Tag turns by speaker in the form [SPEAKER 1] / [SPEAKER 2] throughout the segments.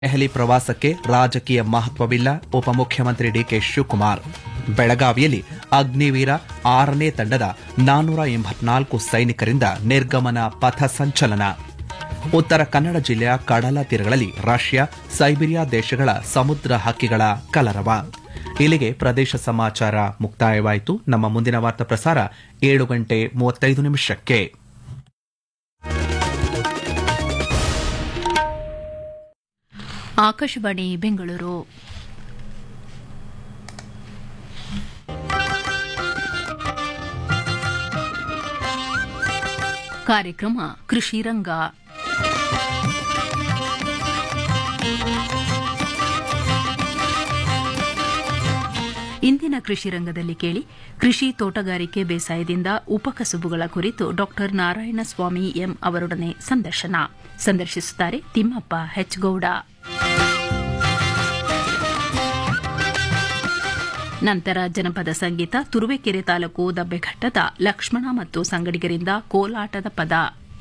[SPEAKER 1] ದೆಹಲಿ ಪ್ರವಾಸಕ್ಕೆ ರಾಜಕೀಯ ಮಹತ್ವವಿಲ್ಲ ಉಪಮುಖ್ಯಮಂತ್ರಿ ಡಿಕೆ ಶಿವಕುಮಾರ್ ಬೆಳಗಾವಿಯಲ್ಲಿ ಅಗ್ನಿವೀರ ಆರನೇ ತಂಡದ ನಾನ್ನೂರ ಎಂಬತ್ನಾಲ್ಕು ಸೈನಿಕರಿಂದ ನಿರ್ಗಮನ ಪಥ ಸಂಚಲನ ಉತ್ತರ ಕನ್ನಡ ಜಿಲ್ಲೆಯ ಕಡಲ ತೀರಗಳಲ್ಲಿ ರಷ್ಯಾ ಸೈಬೀರಿಯಾ ದೇಶಗಳ ಸಮುದ್ರ ಹಕ್ಕಿಗಳ ಕಲರವ ಇಲ್ಲಿಗೆ ಪ್ರದೇಶ ಸಮಾಚಾರ ಮುಕ್ತಾಯವಾಯಿತು ನಮ್ಮ ಮುಂದಿನ ವಾರ್ತಾ ಪ್ರಸಾರ ಏಳು ಗಂಟೆ ಮೂವತ್ತೈದು ನಿಮಿಷಕ್ಕೆ
[SPEAKER 2] ಆಕಾಶವಾಣಿ ಬೆಂಗಳೂರು ಕಾರ್ಯಕ್ರಮ ಕೃಷಿ ರಂಗ ಇಂದಿನ ಕೃಷಿ ರಂಗದಲ್ಲಿ ಕೇಳಿ ಕೃಷಿ ತೋಟಗಾರಿಕೆ ಬೇಸಾಯದಿಂದ ಉಪಕಸುಬುಗಳ ಕುರಿತು ಡಾಕ್ಟರ್ ನಾರಾಯಣಸ್ವಾಮಿ ಎಂ ಅವರೊಡನೆ ಸಂದರ್ಶನ ಸಂದರ್ಶಿಸುತ್ತಾರೆ ತಿಮ್ಮಪ್ಪ ಹೆಚ್ಗೌಡ ನಂತರ ಜನಪದ ಸಂಗೀತ ತುರುವೇಕೆರೆ ತಾಲೂಕು ದಬ್ಬೆಘಟ್ಟದ ಲಕ್ಷ್ಮಣ ಮತ್ತು ಸಂಗಡಿಗರಿಂದ ಕೋಲಾಟದ ಪದ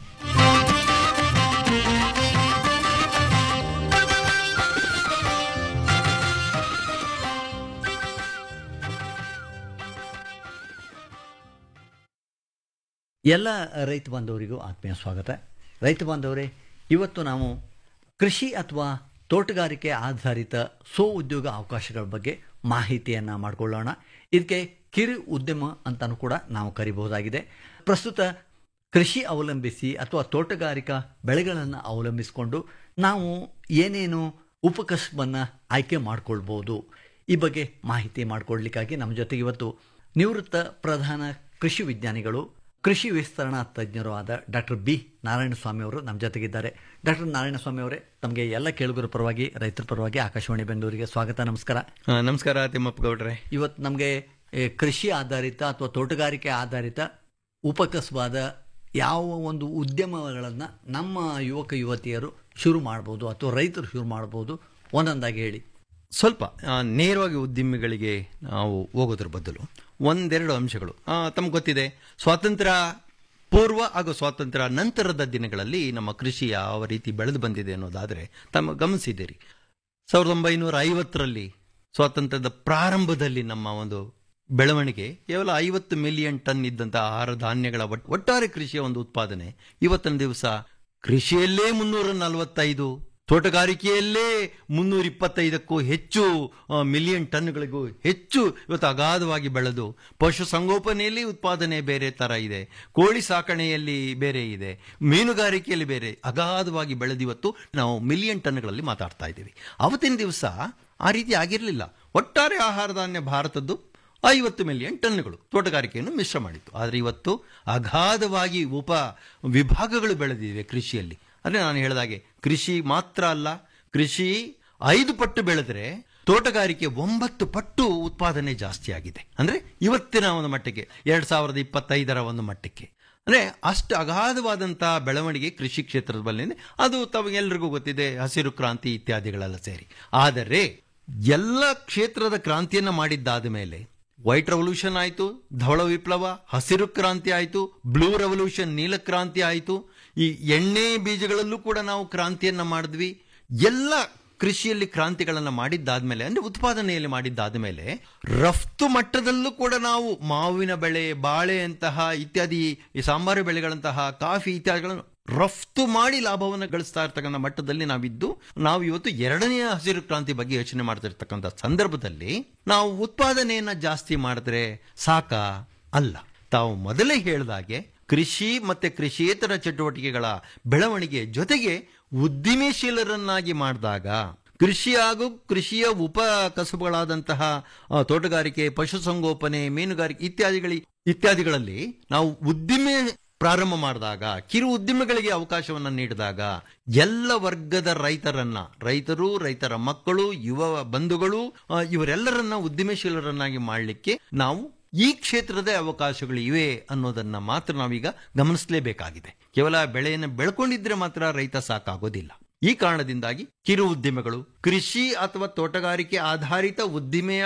[SPEAKER 3] ಎಲ್ಲ ರೈತ ಬಾಂಧವರಿಗೂ ಆತ್ಮೀಯ ಸ್ವಾಗತ ರೈತ ಬಾಂಧವರೇ ಇವತ್ತು ನಾವು ಕೃಷಿ ಅಥವಾ ತೋಟಗಾರಿಕೆ ಆಧಾರಿತ ಸ್ವ ಉದ್ಯೋಗ ಅವಕಾಶಗಳ ಬಗ್ಗೆ ಮಾಹಿತಿಯನ್ನು ಮಾಡಿಕೊಳ್ಳೋಣ ಇದಕ್ಕೆ ಕಿರು ಉದ್ಯಮ ಅಂತಲೂ ಕೂಡ ನಾವು ಕರಿಬಹುದಾಗಿದೆ ಪ್ರಸ್ತುತ ಕೃಷಿ ಅವಲಂಬಿಸಿ ಅಥವಾ ತೋಟಗಾರಿಕಾ ಬೆಳೆಗಳನ್ನು ಅವಲಂಬಿಸಿಕೊಂಡು ನಾವು ಏನೇನು ಉಪಕಸಬನ್ನು ಆಯ್ಕೆ ಮಾಡಿಕೊಳ್ಬೋದು ಈ ಬಗ್ಗೆ ಮಾಹಿತಿ ಮಾಡಿಕೊಡ್ಲಿಕ್ಕಾಗಿ ನಮ್ಮ ಜೊತೆಗೆ ಇವತ್ತು ನಿವೃತ್ತ ಪ್ರಧಾನ ಕೃಷಿ ವಿಜ್ಞಾನಿಗಳು ಕೃಷಿ ವಿಸ್ತರಣಾ ತಜ್ಞರು ಆದ ಡಾಕ್ಟರ್ ಬಿ ನಾರಾಯಣಸ್ವಾಮಿ ಅವರು ನಮ್ಮ ಜೊತೆಗಿದ್ದಾರೆ ಡಾಕ್ಟರ್ ನಾರಾಯಣಸ್ವಾಮಿ ಅವರೇ ತಮಗೆ ಎಲ್ಲ ಕೇಳುಗರ ಪರವಾಗಿ ರೈತರ ಪರವಾಗಿ ಆಕಾಶವಾಣಿ ಬೆಂಗಳೂರಿಗೆ ಸ್ವಾಗತ ನಮಸ್ಕಾರ
[SPEAKER 4] ಆ, ನಮಸ್ಕಾರ ತಿಮ್ಮಪ್ಪ ಗೌಡ್ರೆ
[SPEAKER 3] ಇವತ್ತು ನಮಗೆ ಏ, ಕೃಷಿ ಆಧಾರಿತ ಅಥವಾ ತೋಟಗಾರಿಕೆ ಆಧಾರಿತ ಉಪಕಸಬಾದ ಯಾವ ಒಂದು ಉದ್ಯಮಗಳನ್ನು ನಮ್ಮ ಯುವಕ ಯುವತಿಯರು ಶುರು ಮಾಡ್ಬೋದು ಅಥವಾ ರೈತರು ಶುರು ಮಾಡ್ಬೋದು ಒಂದೊಂದಾಗಿ ಹೇಳಿ
[SPEAKER 4] ಸ್ವಲ್ಪ ಆ, ನೇರವಾಗಿ ಉದ್ಯಮಿಗಳಿಗೆ ನಾವು ಹೋಗೋದ್ರ ಬದಲು ಒಂದೆರಡು ಅಂಶಗಳು ತಮ್ಗೆ ಗೊತ್ತಿದೆ ಸ್ವಾತಂತ್ರ್ಯ ಪೂರ್ವ ಹಾಗೂ ಸ್ವಾತಂತ್ರ್ಯ ನಂತರದ ದಿನಗಳಲ್ಲಿ ನಮ್ಮ ಕೃಷಿ ಯಾವ ರೀತಿ ಬೆಳೆದು ಬಂದಿದೆ ಅನ್ನೋದಾದರೆ ತಮ್ಮ ಗಮನಿಸಿದ್ದೀರಿ ಸಾವಿರದ ಒಂಬೈನೂರ ಐವತ್ತರಲ್ಲಿ ಸ್ವಾತಂತ್ರ್ಯದ ಪ್ರಾರಂಭದಲ್ಲಿ ನಮ್ಮ ಒಂದು ಬೆಳವಣಿಗೆ ಕೇವಲ ಐವತ್ತು ಮಿಲಿಯನ್ ಟನ್ ಇದ್ದಂತಹ ಆಹಾರ ಧಾನ್ಯಗಳ ಒಟ್- ಒಟ್ಟಾರೆ ಕೃಷಿಯ ಒಂದು ಉತ್ಪಾದನೆ ಇವತ್ತಿನ ದಿವಸ ಕೃಷಿಯಲ್ಲೇ ಮುನ್ನೂರ ನಲವತ್ತೈದು ತೋಟಗಾರಿಕೆಯಲ್ಲೇ ಮುನ್ನೂರ ಇಪ್ಪತ್ತೈದಕ್ಕೂ ಹೆಚ್ಚು ಆ, ಮಿಲಿಯನ್ ಟನ್ಗಳಿಗೂ ಹೆಚ್ಚು ಇವತ್ತು ಅಗಾಧವಾಗಿ ಬೆಳೆದು ಪಶು ಸಂಗೋಪನೆಯಲ್ಲಿ ಉತ್ಪಾದನೆ ಬೇರೆ ತರ ಇದೆ ಕೋಳಿ ಸಾಕಣೆಯಲ್ಲಿ ಬೇರೆ ಇದೆ ಮೀನುಗಾರಿಕೆಯಲ್ಲಿ ಬೇರೆ ಅಗಾಧವಾಗಿ ಬೆಳೆದಿವತ್ತು ನಾವು ಮಿಲಿಯನ್ ಟನ್ಗಳಲ್ಲಿ ಮಾತಾಡ್ತಾ ಇದ್ದೀವಿ ಅವತ್ತಿನ ದಿವಸ ಆ ರೀತಿ ಆಗಿರಲಿಲ್ಲ ಒಟ್ಟಾರೆ ಆಹಾರ ಧಾನ್ಯ ಭಾರತದ್ದು ಐವತ್ತು ಮಿಲಿಯನ್ ಟನ್ಗಳು ತೋಟಗಾರಿಕೆಯನ್ನು ಮಿಶ್ರ ಮಾಡಿತ್ತು ಆದರೆ ಇವತ್ತು ಅಗಾಧವಾಗಿ ಉಪ ವಿಭಾಗಗಳು ಬೆಳೆದಿವೆ ಕೃಷಿಯಲ್ಲಿ ಅಂದರೆ ನಾನು ಹೇಳಿದಾಗೆ ಕೃಷಿ ಮಾತ್ರ ಅಲ್ಲ ಕೃಷಿ ಐದು ಪಟ್ಟು ಬೆಳೆದ್ರೆ ತೋಟಗಾರಿಕೆ ಒಂಬತ್ತು ಪಟ್ಟು ಉತ್ಪಾದನೆ ಜಾಸ್ತಿ ಆಗಿದೆ ಅಂದ್ರೆ ಇವತ್ತಿನ ಒಂದು ಮಟ್ಟಿಗೆ ಎರಡ್ ಸಾವಿರದ ಇಪ್ಪತ್ತೈದರ ಒಂದು ಮಟ್ಟಕ್ಕೆ ಅಂದ್ರೆ ಅಷ್ಟು ಅಗಾಧವಾದಂತಹ ಬೆಳವಣಿಗೆ ಕೃಷಿ ಕ್ಷೇತ್ರದ ಬಲ್ಲಿದೆ ಅದು ತಮಗೆಲ್ಲರಿಗೂ ಗೊತ್ತಿದೆ ಹಸಿರು ಕ್ರಾಂತಿ ಇತ್ಯಾದಿಗಳೆಲ್ಲ ಸೇರಿ ಆದರೆ ಎಲ್ಲ ಕ್ಷೇತ್ರದ ಕ್ರಾಂತಿಯನ್ನ ಮಾಡಿದ್ದಾದ ಮೇಲೆ ವೈಟ್ ರೆವಲ್ಯೂಷನ್ ಆಯಿತು ಧವಳ ವಿಪ್ಲವ ಹಸಿರು ಕ್ರಾಂತಿ ಆಯಿತು ಬ್ಲೂ ರೆವಲ್ಯೂಷನ್ ನೀಲ ಕ್ರಾಂತಿ ಆಯಿತು ಈ ಎಣ್ಣೆ ಬೀಜಗಳಲ್ಲೂ ಕೂಡ ನಾವು ಕ್ರಾಂತಿಯನ್ನ ಮಾಡಿದ್ವಿ ಎಲ್ಲ ಕೃಷಿಯಲ್ಲಿ ಕ್ರಾಂತಿಗಳನ್ನು ಮಾಡಿದ್ದಾದ್ಮೇಲೆ ಅಂದ್ರೆ ಉತ್ಪಾದನೆಯಲ್ಲಿ ಮಾಡಿದ್ದಾದ್ಮೇಲೆ ರಫ್ತು ಮಟ್ಟದಲ್ಲೂ ಕೂಡ ನಾವು ಮಾವಿನ ಬೆಳೆ ಬಾಳೆಯಂತಹ ಇತ್ಯಾದಿ ಈ ಸಾಂಬಾರು ಬೆಳೆಗಳಂತಹ ಕಾಫಿ ಇತ್ಯಾದಿಗಳನ್ನು ರಫ್ತು ಮಾಡಿ ಲಾಭವನ್ನು ಗಳಿಸ್ತಾ ಇರ್ತಕ್ಕಂಥ ಮಟ್ಟದಲ್ಲಿ ನಾವಿದ್ದು ನಾವು ಇವತ್ತು ಎರಡನೆಯ ಹಸಿರು ಕ್ರಾಂತಿ ಬಗ್ಗೆ ಯೋಚನೆ ಮಾಡ್ತಿರ್ತಕ್ಕಂಥ ಸಂದರ್ಭದಲ್ಲಿ ನಾವು ಉತ್ಪಾದನೆಯನ್ನ ಜಾಸ್ತಿ ಮಾಡಿದ್ರೆ ಸಾಕ ಅಲ್ಲ ತಾವು ಮೊದಲೇ ಹೇಳಿದಾಗೆ ಕೃಷಿ ಮತ್ತೆ ಕೃಷಿಯೇತರ ಚಟುವಟಿಕೆಗಳ ಬೆಳವಣಿಗೆ ಜೊತೆಗೆ ಉದ್ದಿಮೆಶೀಲರನ್ನಾಗಿ ಮಾಡಿದಾಗ ಕೃಷಿ ಹಾಗೂ ಕೃಷಿಯ ಉಪ ಕಸುಬುಗಳಾದಂತಹ ಆ, ತೋಟಗಾರಿಕೆ ಪಶುಸಂಗೋಪನೆ ಮೀನುಗಾರಿಕೆ ಇತ್ಯಾದಿಗಳಿ ಇತ್ಯಾದಿಗಳಲ್ಲಿ ನಾವು ಉದ್ದಿಮೆ ಪ್ರಾರಂಭ ಮಾಡಿದಾಗ ಕಿರು ಉದ್ಯಮಗಳಿಗೆ ಅವಕಾಶವನ್ನ ನೀಡಿದಾಗ ಎಲ್ಲ ವರ್ಗದ ರೈತರನ್ನ ರೈತರು ರೈತರ ಮಕ್ಕಳು ಯುವ ಬಂಧುಗಳು ಆ, ಇವರೆಲ್ಲರನ್ನ ಉದ್ದಿಮೆಶೀಲರನ್ನಾಗಿ ಮಾಡಲಿಕ್ಕೆ ನಾವು ಈ ಕ್ಷೇತ್ರದ ಅವಕಾಶಗಳು ಇವೆ ಅನ್ನೋದನ್ನ ಮಾತ್ರ ನಾವೀಗ ಗಮನಿಸಲೇಬೇಕಾಗಿದೆ ಕೇವಲ ಬೆಳೆಯನ್ನು ಬೆಳ್ಕೊಂಡಿದ್ರೆ ಮಾತ್ರ ರೈತ ಸಾಕಾಗೋದಿಲ್ಲ ಈ ಕಾರಣದಿಂದಾಗಿ ಕಿರು ಉದ್ಯಮಗಳು ಕೃಷಿ ಅಥವಾ ತೋಟಗಾರಿಕೆ ಆಧಾರಿತ ಉದ್ದಿಮೆಯ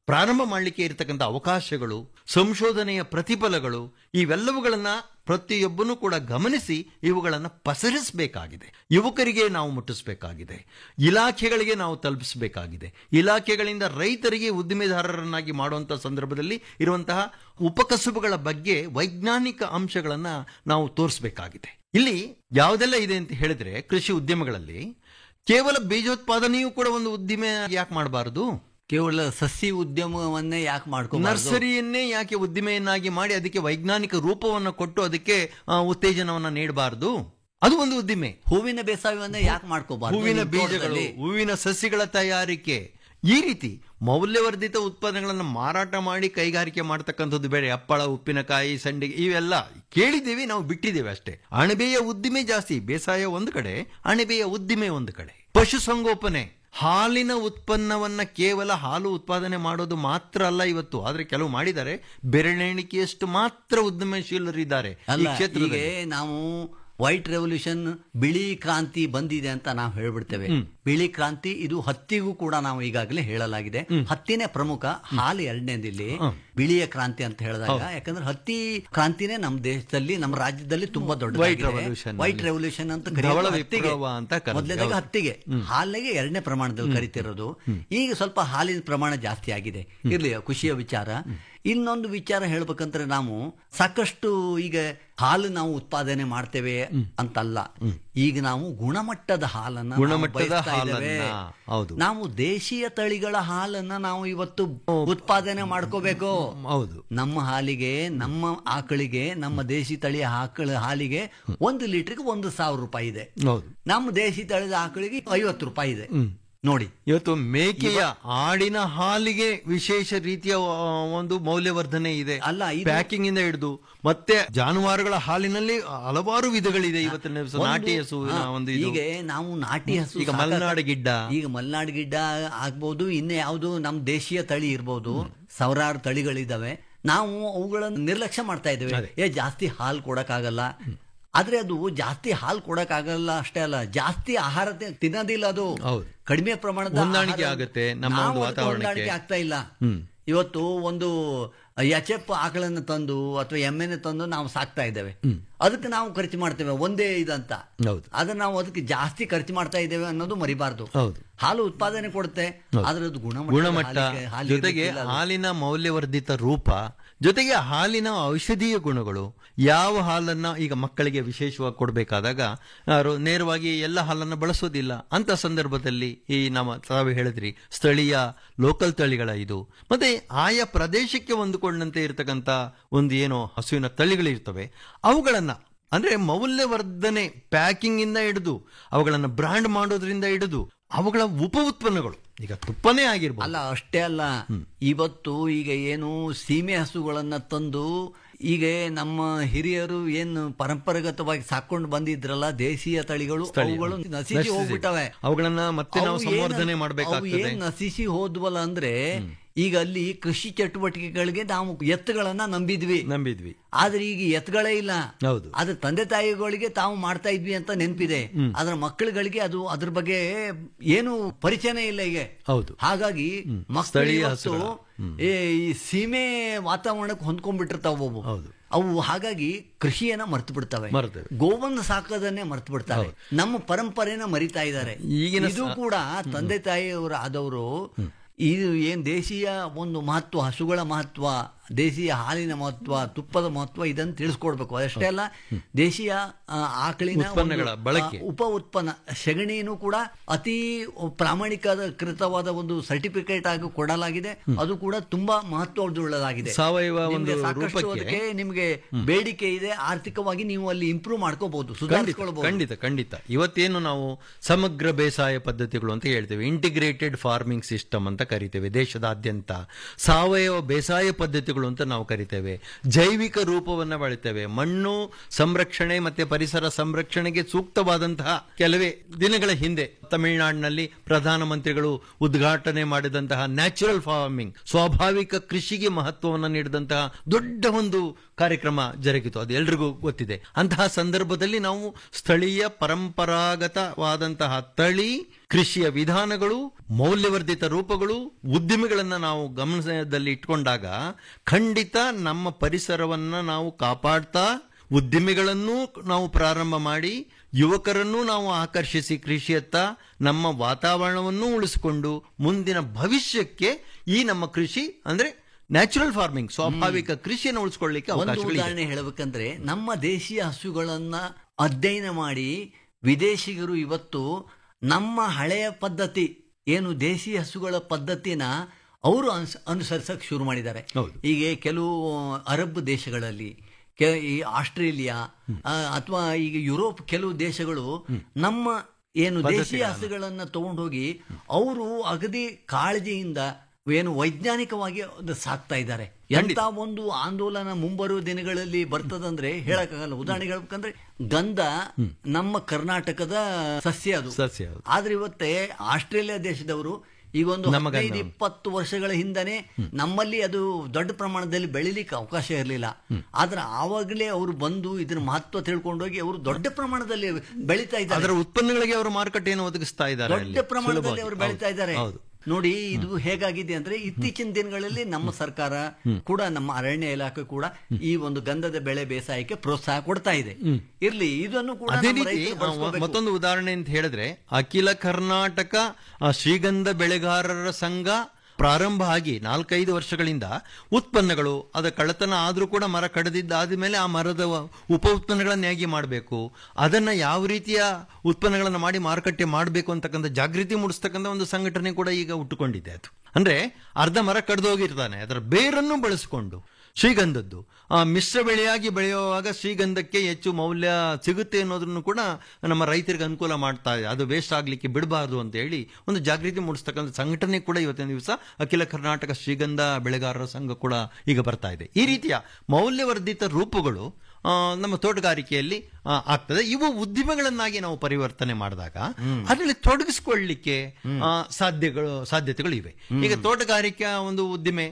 [SPEAKER 4] ಪ್ರಾರಂಭ ಮಾಡಲಿಕ್ಕೆ ಇರತಕ್ಕಂಥ ಅವಕಾಶಗಳು ಸಂಶೋಧನೆಯ ಪ್ರತಿಫಲಗಳು ಇವೆಲ್ಲವುಗಳನ್ನ ಪ್ರತಿಯೊಬ್ಬನೂ ಕೂಡ ಗಮನಿಸಿ ಇವುಗಳನ್ನು ಪಸರಿಸಬೇಕಾಗಿದೆ ಯುವಕರಿಗೆ ನಾವು ಮುಟ್ಟಿಸಬೇಕಾಗಿದೆ ಇಲಾಖೆಗಳಿಗೆ ನಾವು ತಲುಪಿಸಬೇಕಾಗಿದೆ ಇಲಾಖೆಗಳಿಂದ ರೈತರಿಗೆ ಉದ್ದಿಮೆದಾರರನ್ನಾಗಿ ಮಾಡುವಂತಹ ಸಂದರ್ಭದಲ್ಲಿ ಇರುವಂತಹ ಉಪಕಸುಬುಗಳ ಬಗ್ಗೆ ವೈಜ್ಞಾನಿಕ ಅಂಶಗಳನ್ನ ನಾವು ತೋರಿಸಬೇಕಾಗಿದೆ ಇಲ್ಲಿ ಯಾವುದೆಲ್ಲ ಇದೆ ಅಂತ ಹೇಳಿದ್ರೆ ಕೃಷಿ ಉದ್ಯಮಗಳಲ್ಲಿ ಕೇವಲ ಬೀಜೋತ್ಪಾದನೆಯೂ ಕೂಡ ಒಂದು ಉದ್ದಿಮೆ ಯಾಕೆ ಮಾಡಬಾರದು
[SPEAKER 3] ಕೇವಲ ಸಸಿ ಉದ್ಯಮವನ್ನೇ ಯಾಕೆ ಮಾಡ್ಕೊ
[SPEAKER 4] ನರ್ಸರಿಯನ್ನೇ ಯಾಕೆ ಉದ್ದಿಮೆಯನ್ನಾಗಿ ಮಾಡಿ ಅದಕ್ಕೆ ವೈಜ್ಞಾನಿಕ ರೂಪವನ್ನು ಕೊಟ್ಟು ಅದಕ್ಕೆ ಆ, ಉತ್ತೇಜನವನ್ನ ನೀಡಬಾರದು ಅದು ಒಂದು ಉದ್ದಿಮೆ
[SPEAKER 3] ಹೂವಿನ ಬೇಸಾಯವನ್ನೇ ಯಾಕೆ ಮಾಡ್ಕೋಬಾರ್ದು
[SPEAKER 4] ಹೂವಿನ
[SPEAKER 3] ನಿಮ್
[SPEAKER 4] ಬೀಜಗಳು
[SPEAKER 3] ತೋಟದಲ್ಲಿ?
[SPEAKER 4] ಹೂವಿನ ಸಸಿಗಳ ತಯಾರಿಕೆ ಈ ರೀತಿ ಮೌಲ್ಯವರ್ಧಿತ ಉತ್ಪನ್ನಗಳನ್ನು ಮಾರಾಟ ಮಾಡಿ ಕೈಗಾರಿಕೆ ಮಾಡ್ತಕ್ಕಂಥದ್ದು ಬೇರೆ ಹಪ್ಪಳ ಉಪ್ಪಿನಕಾಯಿ ಸಂಡಿಗೆ ಇವೆಲ್ಲ ಕೇಳಿದ್ದೀವಿ ನಾವು ಬಿಟ್ಟಿದ್ದೇವೆ ಅಷ್ಟೇ ಅಣಬೆಯ ಉದ್ದಿಮೆ ಜಾಸ್ತಿ ಬೇಸಾಯ ಒಂದು ಕಡೆ ಅಣಬೆಯ ಉದ್ದಿಮೆ ಒಂದು ಕಡೆ ಪಶುಸಂಗೋಪನೆ ಹಾಲಿನ ಉತ್ಪನ್ನವನ್ನ ಕೇವಲ ಹಾಲು ಉತ್ಪಾದನೆ ಮಾಡೋದು ಮಾತ್ರ ಅಲ್ಲ ಇವತ್ತು ಆದ್ರೆ ಕೆಲವು ಮಾಡಿದ್ದಾರೆ ಬೆರಳೆಣಿಕೆಯಷ್ಟು ಮಾತ್ರ ಉದ್ಯಮಶೀಲರಿದ್ದಾರೆ ಈ
[SPEAKER 3] ಅಲ್ಲ
[SPEAKER 4] ಕ್ಷೇತ್ರದಲ್ಲಿ
[SPEAKER 3] ಹೀಗೆ ನಾವು ವೈಟ್ ರೆವಲ್ಯೂಷನ್ ಬಿಳಿ ಕ್ರಾಂತಿ ಬಂದಿದೆ ಅಂತ ನಾವು ಹೇಳ್ಬಿಡ್ತೇವೆ ಬಿಳಿ ಕ್ರಾಂತಿ ಇದು ಹತ್ತಿಗೂ ಕೂಡ ನಾವು ಈಗಾಗಲೇ ಹೇಳಲಾಗಿದೆ ಹತ್ತಿನೇ ಪ್ರಮುಖ ಹಾಲು ಎರಡನೇದಿಲ್ಲಿ ಬಿಳಿಯ ಕ್ರಾಂತಿ ಅಂತ ಹೇಳಿದಾಗ ಯಾಕಂದ್ರೆ ಹತ್ತಿ ಕ್ರಾಂತಿನೇ ನಮ್ಮ ದೇಶದಲ್ಲಿ ನಮ್ಮ ರಾಜ್ಯದಲ್ಲಿ ತುಂಬಾ ದೊಡ್ಡ
[SPEAKER 4] White revolution
[SPEAKER 3] ವೈಟ್
[SPEAKER 4] ಅಲ್ಲಿ.
[SPEAKER 3] ರೆವಲ್ಯೂಷನ್ ಅಂತ
[SPEAKER 4] ಧವಳ
[SPEAKER 3] ಕರೆಯೋದು ಹತ್ತಿಗೆ.
[SPEAKER 4] ವಿಪ್ಲವ ಅಂತ ಕರೆಯೋದು.
[SPEAKER 3] ಮೊದಲನೇದಾಗಿ
[SPEAKER 4] ಹೌದು.
[SPEAKER 3] ಹತ್ತಿಗೆ ಹಾಲಿಗೆ ಎರಡನೇ ಪ್ರಮಾಣದಲ್ಲಿ ಕರಿತಿರೋದು ಈಗ ಸ್ವಲ್ಪ ಹಾಲಿನ ಪ್ರಮಾಣ ಜಾಸ್ತಿ ಆಗಿದೆ ಇರ್ಲಿ ಖುಷಿಯ ವಿಚಾರ ಇನ್ನೊಂದು ವಿಚಾರ ಹೇಳ್ಬೇಕಂದ್ರೆ ನಾವು ಸಾಕಷ್ಟು ಈಗ ಹಾಲು ನಾವು ಉತ್ಪಾದನೆ ಮಾಡ್ತೇವೆ ಅಂತಲ್ಲ ಈಗ ನಾವು ಗುಣಮಟ್ಟದ ಹಾಲನ್ನ ನಾವು
[SPEAKER 4] ಗುಣಮಟ್ಟದ
[SPEAKER 3] ಬಯಸ್ತಾ ಇದ್ದೇವೆ.
[SPEAKER 4] ಹಾಲನ್ನ, ಹೌದು.
[SPEAKER 3] ನಾವು ದೇಶೀಯ ತಳಿಗಳ ಹಾಲನ್ನ ನಾವು ಇವತ್ತು ಉತ್ಪಾದನೆ ಮಾಡ್ಕೋಬೇಕು
[SPEAKER 4] ಹೌದು
[SPEAKER 3] ನಮ್ಮ ಹಾಲಿಗೆ ನಮ್ಮ ಆಕಳಿಗೆ ನಮ್ಮ ದೇಶಿ ತಳಿಯ ಆಕಳ ಹಾಲಿಗೆ ಒಂದು ಲೀಟರ್ಗೆ ಒಂದು ಸಾವಿರ ರೂಪಾಯಿ ಇದೆ
[SPEAKER 4] ಹೌದು
[SPEAKER 3] ನಮ್ಮ ದೇಶಿ ತಳಿದ ಆಕಳಿಗೆ ಐವತ್ತು ರೂಪಾಯಿ ಇದೆ ನೋಡಿ
[SPEAKER 4] ಇವತ್ತು ಮೇಕೆಯ ಆಡಿನ ಹಾಲಿಗೆ ವಿಶೇಷ ರೀತಿಯ ಆ, ಒಂದು ಮೌಲ್ಯವರ್ಧನೆ ಇದೆ
[SPEAKER 3] ಅಲ್ಲ, ಇದು-
[SPEAKER 4] ಪ್ಯಾಕಿಂಗ್ ಇಂದ ಹಿಡಿದು ಮತ್ತೆ ಜಾನುವಾರುಗಳ ಹಾಲಿನಲ್ಲಿ ಹಲವಾರು ವಿಧಗಳಿದೆ ಇವತ್ತಿನ ದಿವಸ
[SPEAKER 3] ಒಂದು-
[SPEAKER 4] ನಾಟಿ ಹಸುವಿನ
[SPEAKER 3] ಹಾ,
[SPEAKER 4] ಒಂದು ಇದು
[SPEAKER 3] ಈಗ ನಾವು ನಾಟಿ ಹಸು
[SPEAKER 4] ಈಗ
[SPEAKER 3] ಸಾಕಾಗ-
[SPEAKER 4] ಮಲೆನಾಡು ಗಿಡ್ಡ.
[SPEAKER 3] ಈಗ ಮಲೆನಾಡು ಗಿಡ್ಡ ಆಗ್ಬೋದು ಇನ್ನು ಯಾವುದು ನಮ್ಮ ದೇಶೀಯ ತಳಿ ಇರ್ಬೋದು ಸಾವಿರಾರು ತಳಿಗಳಿದಾವೆ ನಾವು ಅವುಗಳನ್ನು ನಿರ್ಲಕ್ಷ್ಯ ಮಾಡ್ತಾ ಇದ್ದೇವೆ ಏ ಜಾಸ್ತಿ ಹಾಲು ಕೊಡಕ್ಕಾಗಲ್ಲ ಆದ್ರೆ ಅದು ಜಾಸ್ತಿ ಹಾಲು ಕೊಡಕ್ಕಾಗಲ್ಲ ಅಷ್ಟೇ ಅಲ್ಲ ಜಾಸ್ತಿ ಆಹಾರ ತಿ- ತಿನ್ನೋದಿಲ್ಲ ಅದು
[SPEAKER 4] ಹೌದು.
[SPEAKER 3] ಕಡಿಮೆ ಪ್ರಮಾಣದ
[SPEAKER 4] ಹೊಂದಾಣಿಕೆ
[SPEAKER 3] ಆಹಾರ-
[SPEAKER 4] ಆಗುತ್ತೆ ನಮ್ಮ
[SPEAKER 3] ನಾವು
[SPEAKER 4] ಒಂದು
[SPEAKER 3] ಅದಕ್ಕೆ
[SPEAKER 4] ವಾತಾವರಣಕ್ಕೆ.
[SPEAKER 3] ಹೊಂದಾಣಿಕೆ ಆಗ್ತಾ ಇಲ್ಲ ಇವತ್ತು ಒಂದು ಎಚ್ ಎಫ್ ಆಕಳನ್ನು ತಂದು ಅಥವಾ ಎಮ್ಮೆನ ತಂದು ನಾವು ಸಾಕ್ತಾ ಇದ್ದೇವೆ ಅದಕ್ಕೆ ನಾವು ಖರ್ಚು ಮಾಡ್ತೇವೆ ಒಂದೇ ಇದಂತ
[SPEAKER 4] ಹೌದು.
[SPEAKER 3] ಆದ್ರೆ ನಾವು ಅದಕ್ಕೆ ಜಾಸ್ತಿ ಖರ್ಚು ಮಾಡ್ತಾ ಇದ್ದೇವೆ ಅನ್ನೋದು ಮರಿಬಾರ್ದು
[SPEAKER 4] ಹೌದು.
[SPEAKER 3] ಹಾಲು ಉತ್ಪಾದನೆ ಕೊಡುತ್ತೆ ಆದ್ರೆ ಅದು ಗುಣಮಟ್ಟ
[SPEAKER 4] ಗುಣಮಟ್ಟ ಜೊತೆಗೆ ಹಾಲಿನ ಮೌಲ್ಯವರ್ಧಿತ ರೂಪ ಜೊತೆಗೆ ಹಾಲಿನ ಔಷಧೀಯ ಗುಣಗಳು ಯಾವ ಹಾಲನ್ನ ಈಗ ಮಕ್ಕಳಿಗೆ ವಿಶೇಷವಾಗಿ ಕೊಡಬೇಕಾದಾಗ ಯಾರು ನೇರವಾಗಿ ಎಲ್ಲ ಹಾಲನ್ನ ಬಳಸೋದಿಲ್ಲ ಅಂತ ಸಂದರ್ಭದಲ್ಲಿ ಈ ನಮ್ಮ ತಾವು ಹೇಳಿದ್ರಿ ಸ್ಥಳೀಯ ಲೋಕಲ್ ತಳಿಗಳ ಇದು ಮತ್ತೆ ಆಯಾ ಪ್ರದೇಶಕ್ಕೆ ಹೊಂದಿಕೊಂಡಂತೆ ಇರತಕ್ಕಂತ ಒಂದು ಏನೋ ಹಸುವಿನ ತಳಿಗಳಿರ್ತವೆ ಅವುಗಳನ್ನ ಅಂದ್ರೆ ಮೌಲ್ಯವರ್ಧನೆ ಪ್ಯಾಕಿಂಗ್ ಇಂದ ಹಿಡಿದು ಅವುಗಳನ್ನ ಬ್ರಾಂಡ್ ಮಾಡೋದ್ರಿಂದ ಹಿಡಿದು ಅವುಗಳ ಉಪ ಉತ್ಪನ್ನಗಳು ಈಗ ತುಪ್ಪನೇ ಆಗಿರ್ಬೋದು
[SPEAKER 3] ಅಲ್ಲ ಅಷ್ಟೇ ಅಲ್ಲ ಇವತ್ತು ಈಗ ಏನು ಸೀಮೆ ಹಸುಗಳನ್ನ ತಂದು ಈಗ ನಮ್ಮ ಹಿರಿಯರು ಏನು ಪರಂಪರಾಗತವಾಗಿ ಸಾಕೊಂಡು ಬಂದಿದ್ರಲ್ಲ ದೇಶೀಯ ತಳಿಗಳು
[SPEAKER 4] ಸ್ಥಳೀಯ.
[SPEAKER 3] ಅವುಗಳು ನಶಿಸಿ
[SPEAKER 4] ನಶಿಸಿ.
[SPEAKER 3] ಹೋಗ್ಬಿಟ್ಟವೆ
[SPEAKER 4] ಅವುಗಳನ್ನ ಮತ್ತೆ ನಾವು
[SPEAKER 3] ಅವು
[SPEAKER 4] ಸಂವರ್ಧನೆ
[SPEAKER 3] ಏನ್-
[SPEAKER 4] ಮಾಡ್ಬೇಕಾಗ್ತದೆ.
[SPEAKER 3] ಅವು ಏನ್ ನಶಿಸಿ ಹೋದ್ವಲ್ಲ ಅಂದ್ರೆ ಈಗ ಅಲ್ಲಿ ಕೃಷಿ ಚಟುವಟಿಕೆಗಳಿಗೆ ನಾವು ಎತ್ತುಗಳನ್ನ ನಂಬಿದ್ವಿ
[SPEAKER 4] ನಂಬಿದ್ವಿ
[SPEAKER 3] ಆದ್ರೆ ಈಗ ಎತ್ತುಗಳೇ ಇಲ್ಲ
[SPEAKER 4] ಹೌದು.
[SPEAKER 3] ಆದ್ರೆ ತಂದೆ ತಾಯಿಗಳಿಗೆ ತಾವು ಮಾಡ್ತಾ ಇದ್ವಿ ಅಂತ ನೆನಪಿದೆ ಆದ್ರೆ ಮಕ್ಕಳುಗಳಿಗೆ ಅದು ಅದ್ರ ಬಗ್ಗೆ ಏನು ಪರಿಚಯನೇ ಇಲ್ಲ ಈಗ
[SPEAKER 4] ಹೌದು.
[SPEAKER 3] ಹಾಗಾಗಿ ಮಕ್ಕಳು
[SPEAKER 4] ಸ್ಥಳೀಯ
[SPEAKER 3] ಇವತ್ತು
[SPEAKER 4] ಹಸುಗಳ.
[SPEAKER 3] ಈ ಈ ಸೀಮೆ ವಾತಾವರಣಕ್ಕೆ ಹೊಂದ್ಕೊಂಡ್ಬಿಟ್ಟಿರ್ತಾವ ಅವು
[SPEAKER 4] ಹೌದು.
[SPEAKER 3] ಅವು ಹಾಗಾಗಿ ಕೃಷಿಯನ್ನ ಮರ್ತು ಬಿಡ್ತವೆ
[SPEAKER 4] ಮರ್ತವೆ.
[SPEAKER 3] ಗೋವನ್ನು ಸಾಕೋದನ್ನೇ ಮರ್ತು ಬಿಡ್ತಾರೆ ನಮ್ಮ ಪರಂಪರೆನ ಮರಿತಾ ಇದ್ದಾರೆ
[SPEAKER 4] ಈಗಿನ
[SPEAKER 3] ಇದು
[SPEAKER 4] ಸ-
[SPEAKER 3] ಕೂಡ ತಂದೆ ತಾಯಿಯವರು ಆದವರು ಇದು ಏನ್ ದೇಶೀಯ ಒಂದು ಮಹತ್ವ ಹಸುಗಳ ಮಹತ್ವ ದೇಶೀಯ ಹಾಲಿನ ಮಹತ್ವ ತುಪ್ಪದ ಮಹತ್ವ ಇದನ್ನು ತಿಳಿಸ್ಕೊಡ್ಬೇಕು ಅಷ್ಟೇ ಅಲ್ಲ ದೇಶೀಯ ಆ, ಆಕಳಿನ
[SPEAKER 4] ಉತ್ಪನ್ನಗಳ
[SPEAKER 3] ಒಂದು,
[SPEAKER 4] ಬಳಕೆ.
[SPEAKER 3] ಆ, ಉಪ ಉತ್ಪನ್ನ ಸೆಗಣಿನೂ ಕೂಡ ಅತಿ ಪ್ರಾಮಾಣಿಕದ ಕೃತವಾದ ಒಂದು ಸರ್ಟಿಫಿಕೇಟ್ ಆಗಿ ಕೊಡಲಾಗಿದೆ ಅದು ಕೂಡ ತುಂಬಾ ಮಹತ್ವವುಳ್ಳದಾಗಿದೆ
[SPEAKER 4] ಸಾವಯವ
[SPEAKER 3] ನಿಮ್ಗೆ
[SPEAKER 4] ಒಂದು
[SPEAKER 3] ಸಾಕಷ್ಟು
[SPEAKER 4] ರೂಪಕ್ಕೆ-
[SPEAKER 3] ಅದಕ್ಕೆ ನಿಮಗೆ ಬೇಡಿಕೆ ಇದೆ ಆರ್ಥಿಕವಾಗಿ ನೀವು ಅಲ್ಲಿ ಇಂಪ್ರೂವ್ ಮಾಡ್ಕೋಬಹುದು
[SPEAKER 4] ಖಂಡಿತ
[SPEAKER 3] ಸುಧಾರಿಸ್ಕೊಳ್ಬಹುದು
[SPEAKER 4] ಖಂಡಿತ ಖಂಡಿತ ಇವತ್ತೇನು ನಾವು ಸಮಗ್ರ ಬೇಸಾಯ ಪದ್ಧತಿಗಳು ಅಂತ ಹೇಳ್ತೇವೆ ಇಂಟಿಗ್ರೇಟೆಡ್ ಫಾರ್ಮಿಂಗ್ ಸಿಸ್ಟಮ್ ಅಂತ ಕರಿತೇವೆ ದೇಶದಾದ್ಯಂತ ಸಾವಯವ ಬೇಸಾಯ ಪದ್ಧತಿಗಳು ಅಂತ ನಾವು ಕರಿತೇವೆ ಜೈವಿಕ ರೂಪವನ್ನ ಬಳಸ್ತೇವೆ ಮಣ್ಣು ಸಂರಕ್ಷಣೆ ಮತ್ತೆ ಪರಿಸರ ಸಂರಕ್ಷಣೆಗೆ ಸೂಕ್ತವಾದಂತಹ ಕೆಲವೇ ದಿನಗಳ ಹಿಂದೆ ತಮಿಳುನಾಡಿನಲ್ಲಿ ಪ್ರಧಾನಮಂತ್ರಿಗಳು ಉದ್ಘಾಟನೆ ಮಾಡಿದಂತಹ ನ್ಯಾಚುರಲ್ ಫಾರ್ಮಿಂಗ್ ಸ್ವಾಭಾವಿಕ ಕೃಷಿಗೆ ಮಹತ್ವವನ್ನು ನೀಡಿದಂತಹ ದೊಡ್ಡ ಒಂದು ಕಾರ್ಯಕ್ರಮ ಜರುಗಿತು ಅದು ಎಲ್ರಿಗೂ ಗೊತ್ತಿದೆ ಅಂತಹ ಸಂದರ್ಭದಲ್ಲಿ ನಾವು ಸ್ಥಳೀಯ ಪರಂಪರಾಗತವಾದಂತಹ ತಳಿ ಕೃಷಿಯ ವಿಧಾನಗಳು ಮೌಲ್ಯವರ್ಧಿತ ರೂಪಗಳು ಉದ್ಯಮಿಗಳನ್ನ ನಾವು ಗಮನದಲ್ಲಿ ಇಟ್ಕೊಂಡಾಗ ಖಂಡಿತ ನಮ್ಮ ಪರಿಸರವನ್ನ ನಾವು ಕಾಪಾಡ್ತಾ ಉದ್ಯಮಿಗಳನ್ನೂ ನಾವು ಪ್ರಾರಂಭ ಮಾಡಿ ಯುವಕರನ್ನೂ ನಾವು ಆಕರ್ಷಿಸಿ ಕೃಷಿಯತ್ತ ನಮ್ಮ ವಾತಾವರಣವನ್ನು ಉಳಿಸಿಕೊಂಡು ಮುಂದಿನ ಭವಿಷ್ಯಕ್ಕೆ ಈ ನಮ್ಮ ಕೃಷಿ ಅಂದ್ರೆ ನ್ಯಾಚುರಲ್ ಫಾರ್ಮಿಂಗ್ ಸ್ವಾಭಾವಿಕ ಕೃಷಿಯನ್ನು ಉಳಿಸ್ಕೊಳ್ಳಿಕ್ಕೆ
[SPEAKER 3] ಒಂದು
[SPEAKER 4] ಅವಕಾಶಗಳಿದೆ
[SPEAKER 3] ಉದಾಹರಣೆ ಹೇಳಬೇಕಂದ್ರೆ ನಮ್ಮ ದೇಶೀಯ ಹಸುಗಳನ್ನ ಅಧ್ಯಯನ ಮಾಡಿ ವಿದೇಶಿಗರು ಇವತ್ತು ನಮ್ಮ ಹಳೆಯ ಪದ್ಧತಿ ಏನು ದೇಶಿ ಹಸುಗಳ ಪದ್ಧತಿನ ಅವರು ಅನುಸ ಅನುಸರಿಸಕ್ಕೆ ಶುರು ಮಾಡಿದ್ದಾರೆ
[SPEAKER 4] ಹೌದು.
[SPEAKER 3] ಈಗ ಕೆಲವು ಅರಬ್ ದೇಶಗಳಲ್ಲಿ ಕೆ- ಈ ಆಸ್ಟ್ರೇಲಿಯಾ ಅಥವಾ ಈಗ ಯುರೋಪ್ ಕೆಲವು ದೇಶಗಳು ನಮ್ಮ ಏನು ದೇಶೀಯ ಹಸುಗಳನ್ನ ತಗೊಂಡೋಗಿ ಅವರು ಅಗದಿ ಕಾಳಜಿಯಿಂದ ಏನು ವೈಜ್ಞಾನಿಕವಾಗಿ ಅದು ಸಾಕ್ತಾ ಇದ್ದಾರೆ ಎಂತ ಒಂದು ಆಂದೋಲನ ಮುಂಬರುವ ದಿನಗಳಲ್ಲಿ ಬರ್ತದಂದ್ರೆ ಹೇಳಕ್ಕಾಗಲ್ಲ ಉದಾಹರಣೆಗೆ ಹೇಳ್ಬೇಕಂದ್ರೆ ಗಂಧ ನಮ್ಮ ಕರ್ನಾಟಕದ ಸಸ್ಯ ಅದು
[SPEAKER 4] ಸಸ್ಯ ಅದು.
[SPEAKER 3] ಆದ್ರೆ ಇವತ್ತೇ ಆಸ್ಟ್ರೇಲಿಯಾ ದೇಶದವರು ಈಗ ಒಂದು
[SPEAKER 4] ನಮ್ಮ ಗಂಧ.
[SPEAKER 3] ಹದಿನೈದು ಇಪ್ಪತ್ತು ವರ್ಷಗಳ ಹಿಂದನೆ ನಮ್ಮಲ್ಲಿ ಅದು ದೊಡ್ಡ ಪ್ರಮಾಣದಲ್ಲಿ ಬೆಳಿಲಿಕ್ಕೆ ಅವಕಾಶ ಇರಲಿಲ್ಲ ಆದ್ರೆ ಆವಾಗಲೇ ಅವರು ಬಂದು ಇದರ ಮಹತ್ವ ತಿಳ್ಕೊಂಡೋಗಿ ಅವರು ದೊಡ್ಡ ಪ್ರಮಾಣದಲ್ಲಿ ಬೆಳೀತಾ ಇದ್ದಾರೆ
[SPEAKER 4] ಅದರ ಉತ್ಪನ್ನಗಳಿಗೆ ಅವರು ಮಾರುಕಟ್ಟೆಯನ್ನು ಒದಗಿಸ್ತಾ ಇದ್ದಾರೆ ಅಲ್ಲಿ.
[SPEAKER 3] ದೊಡ್ಡ ಪ್ರಮಾಣದಲ್ಲಿ
[SPEAKER 4] ಸುಲಭವಾಗಿ.
[SPEAKER 3] ಅವರು ಬೆಳೀತಾ ಇದ್ದಾರೆ
[SPEAKER 4] ಹೌದು
[SPEAKER 3] ನೋಡಿ ಇದು ಹೇಗಾಗಿದೆ ಅಂದ್ರೆ ಇತ್ತೀಚಿನ ದಿನಗಳಲ್ಲಿ ನಮ್ಮ ಸರ್ಕಾರ ಕೂಡ ನಮ್ಮ ಅರಣ್ಯ ಇಲಾಖೆ ಕೂಡ ಈ ಒಂದು ಗಂಧದ ಬೆಳೆ ಬೇಸಾಯಕ್ಕೆ ಪ್ರೋತ್ಸಾಹ ಕೊಡ್ತಾ ಇದೆ ಇರ್ಲಿ ಇದನ್ನು ಕೂಡ
[SPEAKER 4] ಅದೇ
[SPEAKER 3] ನಮ್ಮ
[SPEAKER 4] ರೀತಿ
[SPEAKER 3] ರೈತರು
[SPEAKER 4] ಆ,
[SPEAKER 3] ಬಳಸ್ಕೋಬೇಕು.
[SPEAKER 4] ಮತ್ತೊಂದು ಉದಾಹರಣೆ ಅಂತ ಹೇಳಿದ್ರೆ ಅಖಿಲ ಕರ್ನಾಟಕ ಆ, ಶ್ರೀಗಂಧ ಬೆಳೆಗಾರರ ಸಂಘ ಪ್ರಾರಂಭ ಆಗಿ ನಾಲ್ಕೈದು ವರ್ಷಗಳಿಂದ ಉತ್ಪನ್ನಗಳು ಅದ ಕಳ್ಳತನ ಆದ್ರೂ ಕೂಡ ಮರ ಕಡಿದಿದ್ದಾದ ಮೇಲೆ ಆ ಮರದ ವ- ಉಪ ಉತ್ಪನ್ನಗಳನ್ನ ಹೇಗೆ ಮಾಡಬೇಕು ಅದನ್ನ ಯಾವ ರೀತಿಯ ಉತ್ಪನ್ನಗಳನ್ನ ಮಾಡಿ ಮಾರುಕಟ್ಟೆ ಮಾಡಬೇಕು ಅಂತಕ್ಕಂಥ ಜಾಗೃತಿ ಮೂಡಿಸ್ತಕ್ಕಂಥ ಒಂದು ಸಂಘಟನೆ ಕೂಡ ಈಗ ಹುಟ್ಟುಕೊಂಡಿದೆ ಅದು ಅಂದ್ರೆ ಅರ್ಧ ಮರ ಕಡ್ದು ಹೋಗಿರ್ತಾನೆ ಅದರ ಬೇರನ್ನು ಬಳಸಿಕೊಂಡು ಶ್ರೀಗಂಧದ್ದು ಆ ಮಿಶ್ರ ಬೆಳೆಯಾಗಿ ಬೆಳೆಯುವಾಗ ಶ್ರೀಗಂಧಕ್ಕೆ ಹೆಚ್ಚು ಮೌಲ್ಯ ಸಿಗುತ್ತೆ ಅನ್ನೋದನ್ನು ಕೂಡ ನಮ್ಮ ರೈತರಿಗೆ ಅನುಕೂಲ ಮಾಡ್ತಾ ಇದೆ ಅದು ವೇಸ್ಟ್ ಆಗ್ಲಿಕ್ಕೆ ಬಿಡಬಾರ್ದು ಅಂತ ಹೇಳಿ ಒಂದು ಜಾಗೃತಿ ಮೂಡಿಸ್ತಕ್ಕಂಥ ಸಂಘಟನೆ ಕೂಡ ಇವತ್ತಿನ ದಿವಸ ಅಖಿಲ ಕರ್ನಾಟಕ ಶ್ರೀಗಂಧ ಬೆಳೆಗಾರರ ಸಂಘ ಕೂಡ ಈಗ ಬರ್ತಾ ಇದೆ ಈ ರೀತಿಯ ಮೌಲ್ಯವರ್ಧಿತ ರೂಪಗಳು ಆ, ನಮ್ಮ ತೋಟಗಾರಿಕೆಯಲ್ಲಿ ಆ, ಆಗ್ತದೆ ಇವು ಉದ್ದಿಮೆಗಳನ್ನಾಗಿ ನಾವು ಪರಿವರ್ತನೆ ಮಾಡಿದಾಗ ಅದರಲ್ಲಿ ತೊಡಗಿಸ್ಕೊಳ್ಳಿಕ್ಕೆ ಆ, ಸಾಧ್ಯಗಳು ಸಾಧ್ಯತೆಗಳು ಇವೆ ಈಗ ತೋಟಗಾರಿಕಾ ಒಂದು ಉದ್ದಿಮೆ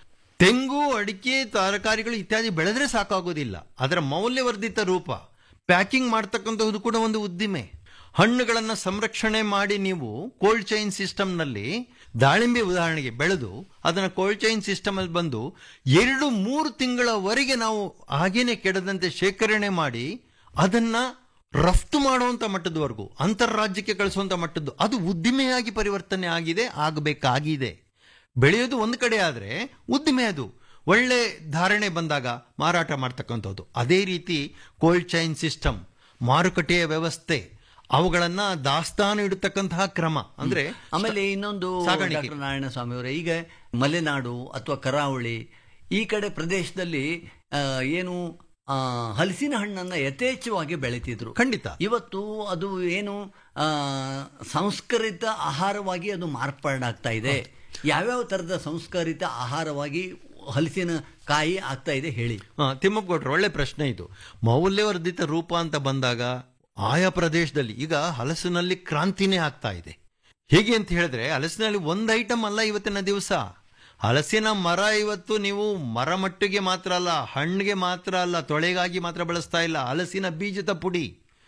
[SPEAKER 4] ತೆಂಗು ಅಡಿಕೆ ತರಕಾರಿಗಳು ಇತ್ಯಾದಿ ಬೆಳೆದ್ರೆ ಸಾಕಾಗೋದಿಲ್ಲ ಅದರ ಮೌಲ್ಯವರ್ಧಿತ ರೂಪ ಪ್ಯಾಕಿಂಗ್ ಮಾಡ್ತಕ್ಕಂಥದ್ದು ಕೂಡ ಒಂದು ಉದ್ದಿಮೆ ಹಣ್ಣುಗಳನ್ನು ಸಂರಕ್ಷಣೆ ಮಾಡಿ ನೀವು ಕೋಲ್ಡ್ ಚೈನ್ ಸಿಸ್ಟಮ್ನಲ್ಲಿ ದಾಳಿಂಬೆ ಉದಾಹರಣೆಗೆ ಬೆಳೆದು ಅದನ್ನು ಕೋಲ್ಡ್ ಚೈನ್ ಸಿಸ್ಟಮ್ ಅಲ್ಲಿ ಬಂದು ಎರಡು ಮೂರು ತಿಂಗಳವರೆಗೆ ನಾವು ಹಾಗೇನೆ ಕೆಡದಂತೆ ಶೇಖರಣೆ ಮಾಡಿ ಅದನ್ನ ರಫ್ತು ಮಾಡುವಂತ ಮಟ್ಟದವರೆಗೂ ಅಂತಾರಾಜ್ಯಕ್ಕೆ ಕಳಿಸುವಂತ ಮಟ್ಟದ್ದು ಅದು ಉದ್ದಿಮೆಯಾಗಿ ಪರಿವರ್ತನೆ ಆಗಿದೆ ಆಗಬೇಕಾಗಿದೆ ಬೆಳೆಯೋದು ಒಂದು ಕಡೆ ಆದರೆ ಉದ್ದಿಮೆ ಅದು ಒಳ್ಳೆ ಧಾರಣೆ ಬಂದಾಗ ಮಾರಾಟ ಮಾಡ್ತಕ್ಕಂಥದ್ದು ಅದೇ ರೀತಿ ಕೋಲ್ಡ್ ಚೈನ್ ಸಿಸ್ಟಮ್ ಮಾರುಕಟ್ಟೆಯ ವ್ಯವಸ್ಥೆ ಅವುಗಳನ್ನ ದಾಸ್ತಾನು ಇಡತಕ್ಕಂತಹ ಕ್ರಮ ಅಂದ್ರೆ
[SPEAKER 3] ಆಮೇಲೆ ಇನ್ನೊಂದು
[SPEAKER 4] ಸಾಗಾಣಿಕೆ.
[SPEAKER 3] ಡಾಕ್ಟರ್ ನಾರಾಯಣ ಸ್ವಾಮಿ ಅವರೇ ಈಗ ಮಲೆನಾಡು ಅಥವಾ ಕರಾವಳಿ ಈ ಕಡೆ ಪ್ರದೇಶದಲ್ಲಿ ಆ, ಏನು ಆ, ಹಲಸಿನ ಹಣ್ಣನ್ನ ಯಥೇಚ್ಛವಾಗಿ ಬೆಳೀತಿದ್ರು
[SPEAKER 4] ಖಂಡಿತ
[SPEAKER 3] ಇವತ್ತು ಅದು ಏನು ಆ, ಸಂಸ್ಕರಿತ ಆಹಾರವಾಗಿ ಅದು ಮಾರ್ಪಾಡಾಗ್ತಾ ಇದೆ ಯಾವ್ಯಾವ ತರದ ಸಂಸ್ಕರಿತ ಆಹಾರವಾಗಿ ಹಲಸಿನ ಕಾಯಿ ಆಗ್ತಾ ಇದೆ ಹೇಳಿ
[SPEAKER 4] ಆ, ತಿಮ್ಮಪ್ಪಗೌಡ್ರು ಒಳ್ಳೆ ಪ್ರಶ್ನೆ ಇದು ಮೌಲ್ಯವರ್ಧಿತ ರೂಪ ಅಂತ ಬಂದಾಗ ಆಯಾ ಪ್ರದೇಶದಲ್ಲಿ ಈಗ ಹಲಸಿನಲ್ಲಿ ಕ್ರಾಂತಿನೇ ಆಗ್ತಾ ಇದೆ ಹೇಗೆ ಅಂತ ಹೇಳಿದ್ರೆ ಹಲಸಿನಲ್ಲಿ ಒಂದು ಐಟಮ್ ಅಲ್ಲ ಇವತ್ತಿನ ದಿವಸ ಹಲಸಿನ ಮರ ಇವತ್ತು ನೀವು ಮರ ಮಟ್ಟಿಗೆ ಮಾತ್ರ ಅಲ್ಲ ಹಣ್ಣಿಗೆ ಮಾತ್ರ ಅಲ್ಲ ತೊಳೆಗಾಗಿ ಮಾತ್ರ ಬಳಸ್ತಾ ಇಲ್ಲ ಹಲಸಿನ ಬೀಜದ ಪುಡಿ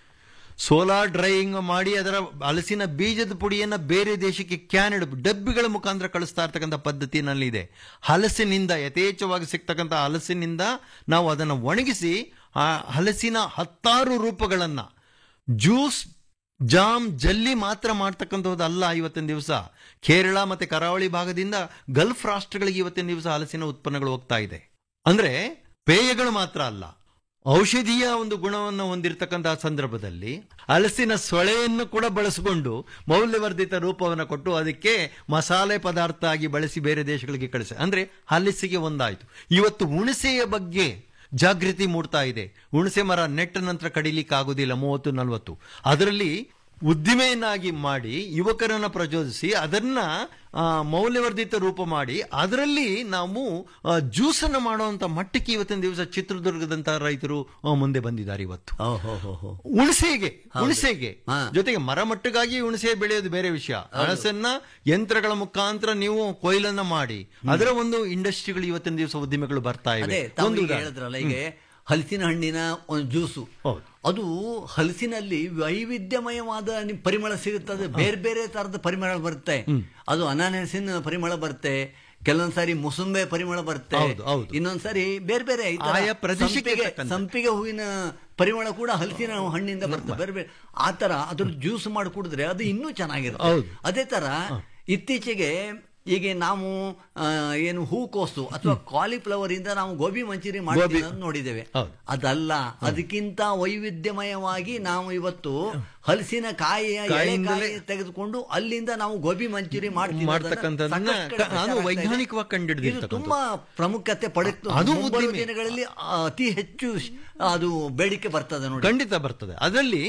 [SPEAKER 4] ಸೋಲಾರ್ ಡ್ರೈಯಿಂಗ್ ಮಾಡಿ ಅದರ ಹಲಸಿನ ಬೀಜದ ಪುಡಿಯನ್ನ ಬೇರೆ ದೇಶಕ್ಕೆ ಕ್ಯಾನಡ್ ಡಬ್ಬಿಗಳ ಮುಖಾಂತರ ಕಳಿಸ್ತಾ ಇರ್ತಕ್ಕಂಥ ಪದ್ಧತಿನಲ್ಲಿದೆ ಹಲಸಿನಿಂದ ಯಥೇಚ್ಛವಾಗಿ ಸಿಗ್ತಕ್ಕಂಥ ಹಲಸಿನಿಂದ ನಾವು ಅದನ್ನು ಒಣಗಿಸಿ ಆ ಹಲಸಿನ ಹತ್ತಾರು ರೂಪಗಳನ್ನ ಜ್ಯೂಸ್ ಜಾಮ್ ಜಲ್ಲಿ ಮಾತ್ರ ಮಾಡ್ತಕ್ಕಂಥದ್ದು ಅಲ್ಲ ಇವತ್ತಿನ ದಿವಸ ಕೇರಳ ಮತ್ತೆ ಕರಾವಳಿ ಭಾಗದಿಂದ ಗಲ್ಫ್ ರಾಷ್ಟ್ರಗಳಿಗೆ ಇವತ್ತಿನ ದಿವಸ ಹಲಸಿನ ಉತ್ಪನ್ನಗಳು ಹೋಗ್ತಾ ಇದೆ ಅಂದ್ರೆ ಪೇಯಗಳು ಮಾತ್ರ ಅಲ್ಲ ಔಷಧೀಯ ಒಂದು ಗುಣವನ್ನು ಹೊಂದಿರತಕ್ಕಂತಹ ಸಂದರ್ಭದಲ್ಲಿ ಹಲಸಿನ ಸೊಳೆಯನ್ನು ಕೂಡ ಬಳಸಿಕೊಂಡು ಮೌಲ್ಯವರ್ಧಿತ ರೂಪವನ್ನು ಕೊಟ್ಟು ಅದಕ್ಕೆ ಮಸಾಲೆ ಪದಾರ್ಥ ಆಗಿ ಬಳಸಿ ಬೇರೆ ದೇಶಗಳಿಗೆ ಕಳಿಸಿ ಅಂದ್ರೆ ಹಲಸಿಗೆ ಒಂದಾಯ್ತು ಇವತ್ತು ಹುಣಸೆಯ ಬಗ್ಗೆ ಜಾಗೃತಿ ಮೂಡ್ತಾ ಇದೆ ಹುಣಸೆ ಮರ ನೆಟ್ಟ ನಂತರ ಕಡಿಲಿಕ್ಕೆ ಆಗುದಿಲ್ಲ ಮೂವತ್ತು ನಲವತ್ತು ಅದರಲ್ಲಿ ಉದ್ದಿಮೆಯನ್ನಾಗಿ ಮಾಡಿ ಯುವಕರನ್ನ ಪ್ರಚೋದಿಸಿ ಅದನ್ನ ಆ, ಮೌಲ್ಯವರ್ಧಿತ ರೂಪ ಮಾಡಿ ಅದರಲ್ಲಿ ನಾವು ಆ, ಜ್ಯೂಸನ್ನ ಮಾಡುವಂತ ಮಟ್ಟಕ್ಕೆ ಇವತ್ತಿನ ದಿವಸ ಚಿತ್ರದುರ್ಗದಂತ ರೈತರು ಆ, ಮುಂದೆ ಬಂದಿದ್ದಾರೆ ಇವತ್ತು
[SPEAKER 3] ಓಹೋ
[SPEAKER 4] ಹುಣಸೆಗೆ ಹುಣಸೆಗೆ
[SPEAKER 3] ಹಾ.
[SPEAKER 4] ಜೊತೆಗೆ ಮರಮಟ್ಟಗಾಗಿ ಹುಣಸೆ ಬೆಳೆಯೋದು ಬೇರೆ ವಿಷಯ ಹಣಸನ್ನ ಯಂತ್ರಗಳ ಮುಖಾಂತರ ನೀವು ಕೊಯ್ಲನ್ನ ಮಾಡಿ ಅದರ ಒಂದು ಇಂಡಸ್ಟ್ರಿಗಳು ಇವತ್ತಿನ ದಿವಸ ಉದ್ದಿಮೆಗಳು ಬರ್ತಾ ಇವೆ
[SPEAKER 3] ಅದೇ ತಾವು
[SPEAKER 4] ಒಂದು
[SPEAKER 3] ಈಗ
[SPEAKER 4] ಉದಾಹರಣೆ.
[SPEAKER 3] ಹೇಳಿದ್ರಲ್ಲ ಈಗ ಹಲಸಿನ ಹಣ್ಣಿನ ಒಂದು ಜ್ಯೂಸು
[SPEAKER 4] ಹೌದು.
[SPEAKER 3] ಅದು ಹಲಸಿನಲ್ಲಿ ವೈವಿಧ್ಯಮಯವಾದ ನಿಮ್ ಪರಿಮಳ ಸಿಗುತ್ತದೆ ಬೇರೆ ಬೇರೆ ತರದ ಪರಿಮಳ ಬರುತ್ತೆ ಅದು ಅನಾನಸಿನ ಪರಿಮಳ ಬರುತ್ತೆ ಕೆಲವೊಂದ್ ಸಾರಿ ಮುಸುಂಬೆ ಪರಿಮಳ ಬರುತ್ತೆ
[SPEAKER 4] ಹೌದು, ಹೌದು.
[SPEAKER 3] ಇನ್ನೊಂದ್ ಸಾರಿ ಬೇರೆ ಬೇರೆ ಈ ತರ
[SPEAKER 4] ಆಯಾ ಪ್ರದೇಶಕ್ಕೆ
[SPEAKER 3] ಸಂಪಿಗೆ-
[SPEAKER 4] ತಕ್ಕಂತೆ.
[SPEAKER 3] ಸಂಪಿಗೆ ಹೂವಿನ ಪರಿಮಳ ಕೂಡ ಹಲಸಿನ ಹಣ್ಣಿಂದ ಬರುತ್ತೆ ಬೇರೆ ಬೇರೆ ಆ ತರ ಅದ್ರ ಜ್ಯೂಸ್ ಮಾಡಿ ಕುಡಿದ್ರೆ ಅದು ಇನ್ನೂ ಚೆನ್ನಾಗಿರುತ್ತೆ
[SPEAKER 4] ಹೌದು.
[SPEAKER 3] ಅದೇ ತರ ಇತ್ತೀಚೆಗೆ ಈಗ ನಾವು ಆ, ಏನು ಹೂಕೋಸು ಅಥವಾ ಕಾಲಿಫ್ಲವರ್ ಇಂದ ನಾವು ಗೋಬಿ ಮಂಚೂರಿ ಮಾಡ್ತೀವಿ ಅಂತ ನೋಡಿದ್ದೇವೆ
[SPEAKER 4] ಹೌದು.
[SPEAKER 3] ಅದಲ್ಲ ಅದಕ್ಕಿಂತ ವೈವಿಧ್ಯಮಯವಾಗಿ ನಾವು ಇವತ್ತು ಹಲಸಿನ ಕಾಯಿಯ ಎಳೆ
[SPEAKER 4] ಕಾಯಿಂದಲೇ-
[SPEAKER 3] ಕಾಯಿ ತೆಗೆದುಕೊಂಡು ಅಲ್ಲಿಂದ ನಾವು ಗೋಬಿ ಮಂಚೂರಿ ಮಾಡ್ತೀವಿ
[SPEAKER 4] ಮಾಡ್ತಕ್ಕಂಥದ್ದನ್ನ
[SPEAKER 3] ಸಾಕಷ್ಟು ಕಡೆ
[SPEAKER 4] ಕ- ಅದು
[SPEAKER 3] ಪ್ರಚಾರ ಆಗ್ತಾ ಇದೆ.
[SPEAKER 4] ವೈಜ್ಞಾನಿಕವಾಗಿ ಕಂಡುಹಿಡಿದಿರ್ತಕ್ಕಂಥದ್ದು.
[SPEAKER 3] ಇದು ತುಂಬಾ ಪ್ರಾಮುಖ್ಯತೆ ಪಡೆದು
[SPEAKER 4] ಅದು
[SPEAKER 3] ಮುಂಬರುವ
[SPEAKER 4] ಉದ್ದಿಮೆ.
[SPEAKER 3] ದಿನಗಳಲ್ಲಿ ಅತಿ ಹೆಚ್ಚು ಶ್- ಅದು ಬೇಡಿಕೆ ಬರ್ತದೆ ನೋಡಿ
[SPEAKER 4] ಖಂಡಿತ ಬರ್ತದೆ ಅದರಲ್ಲಿ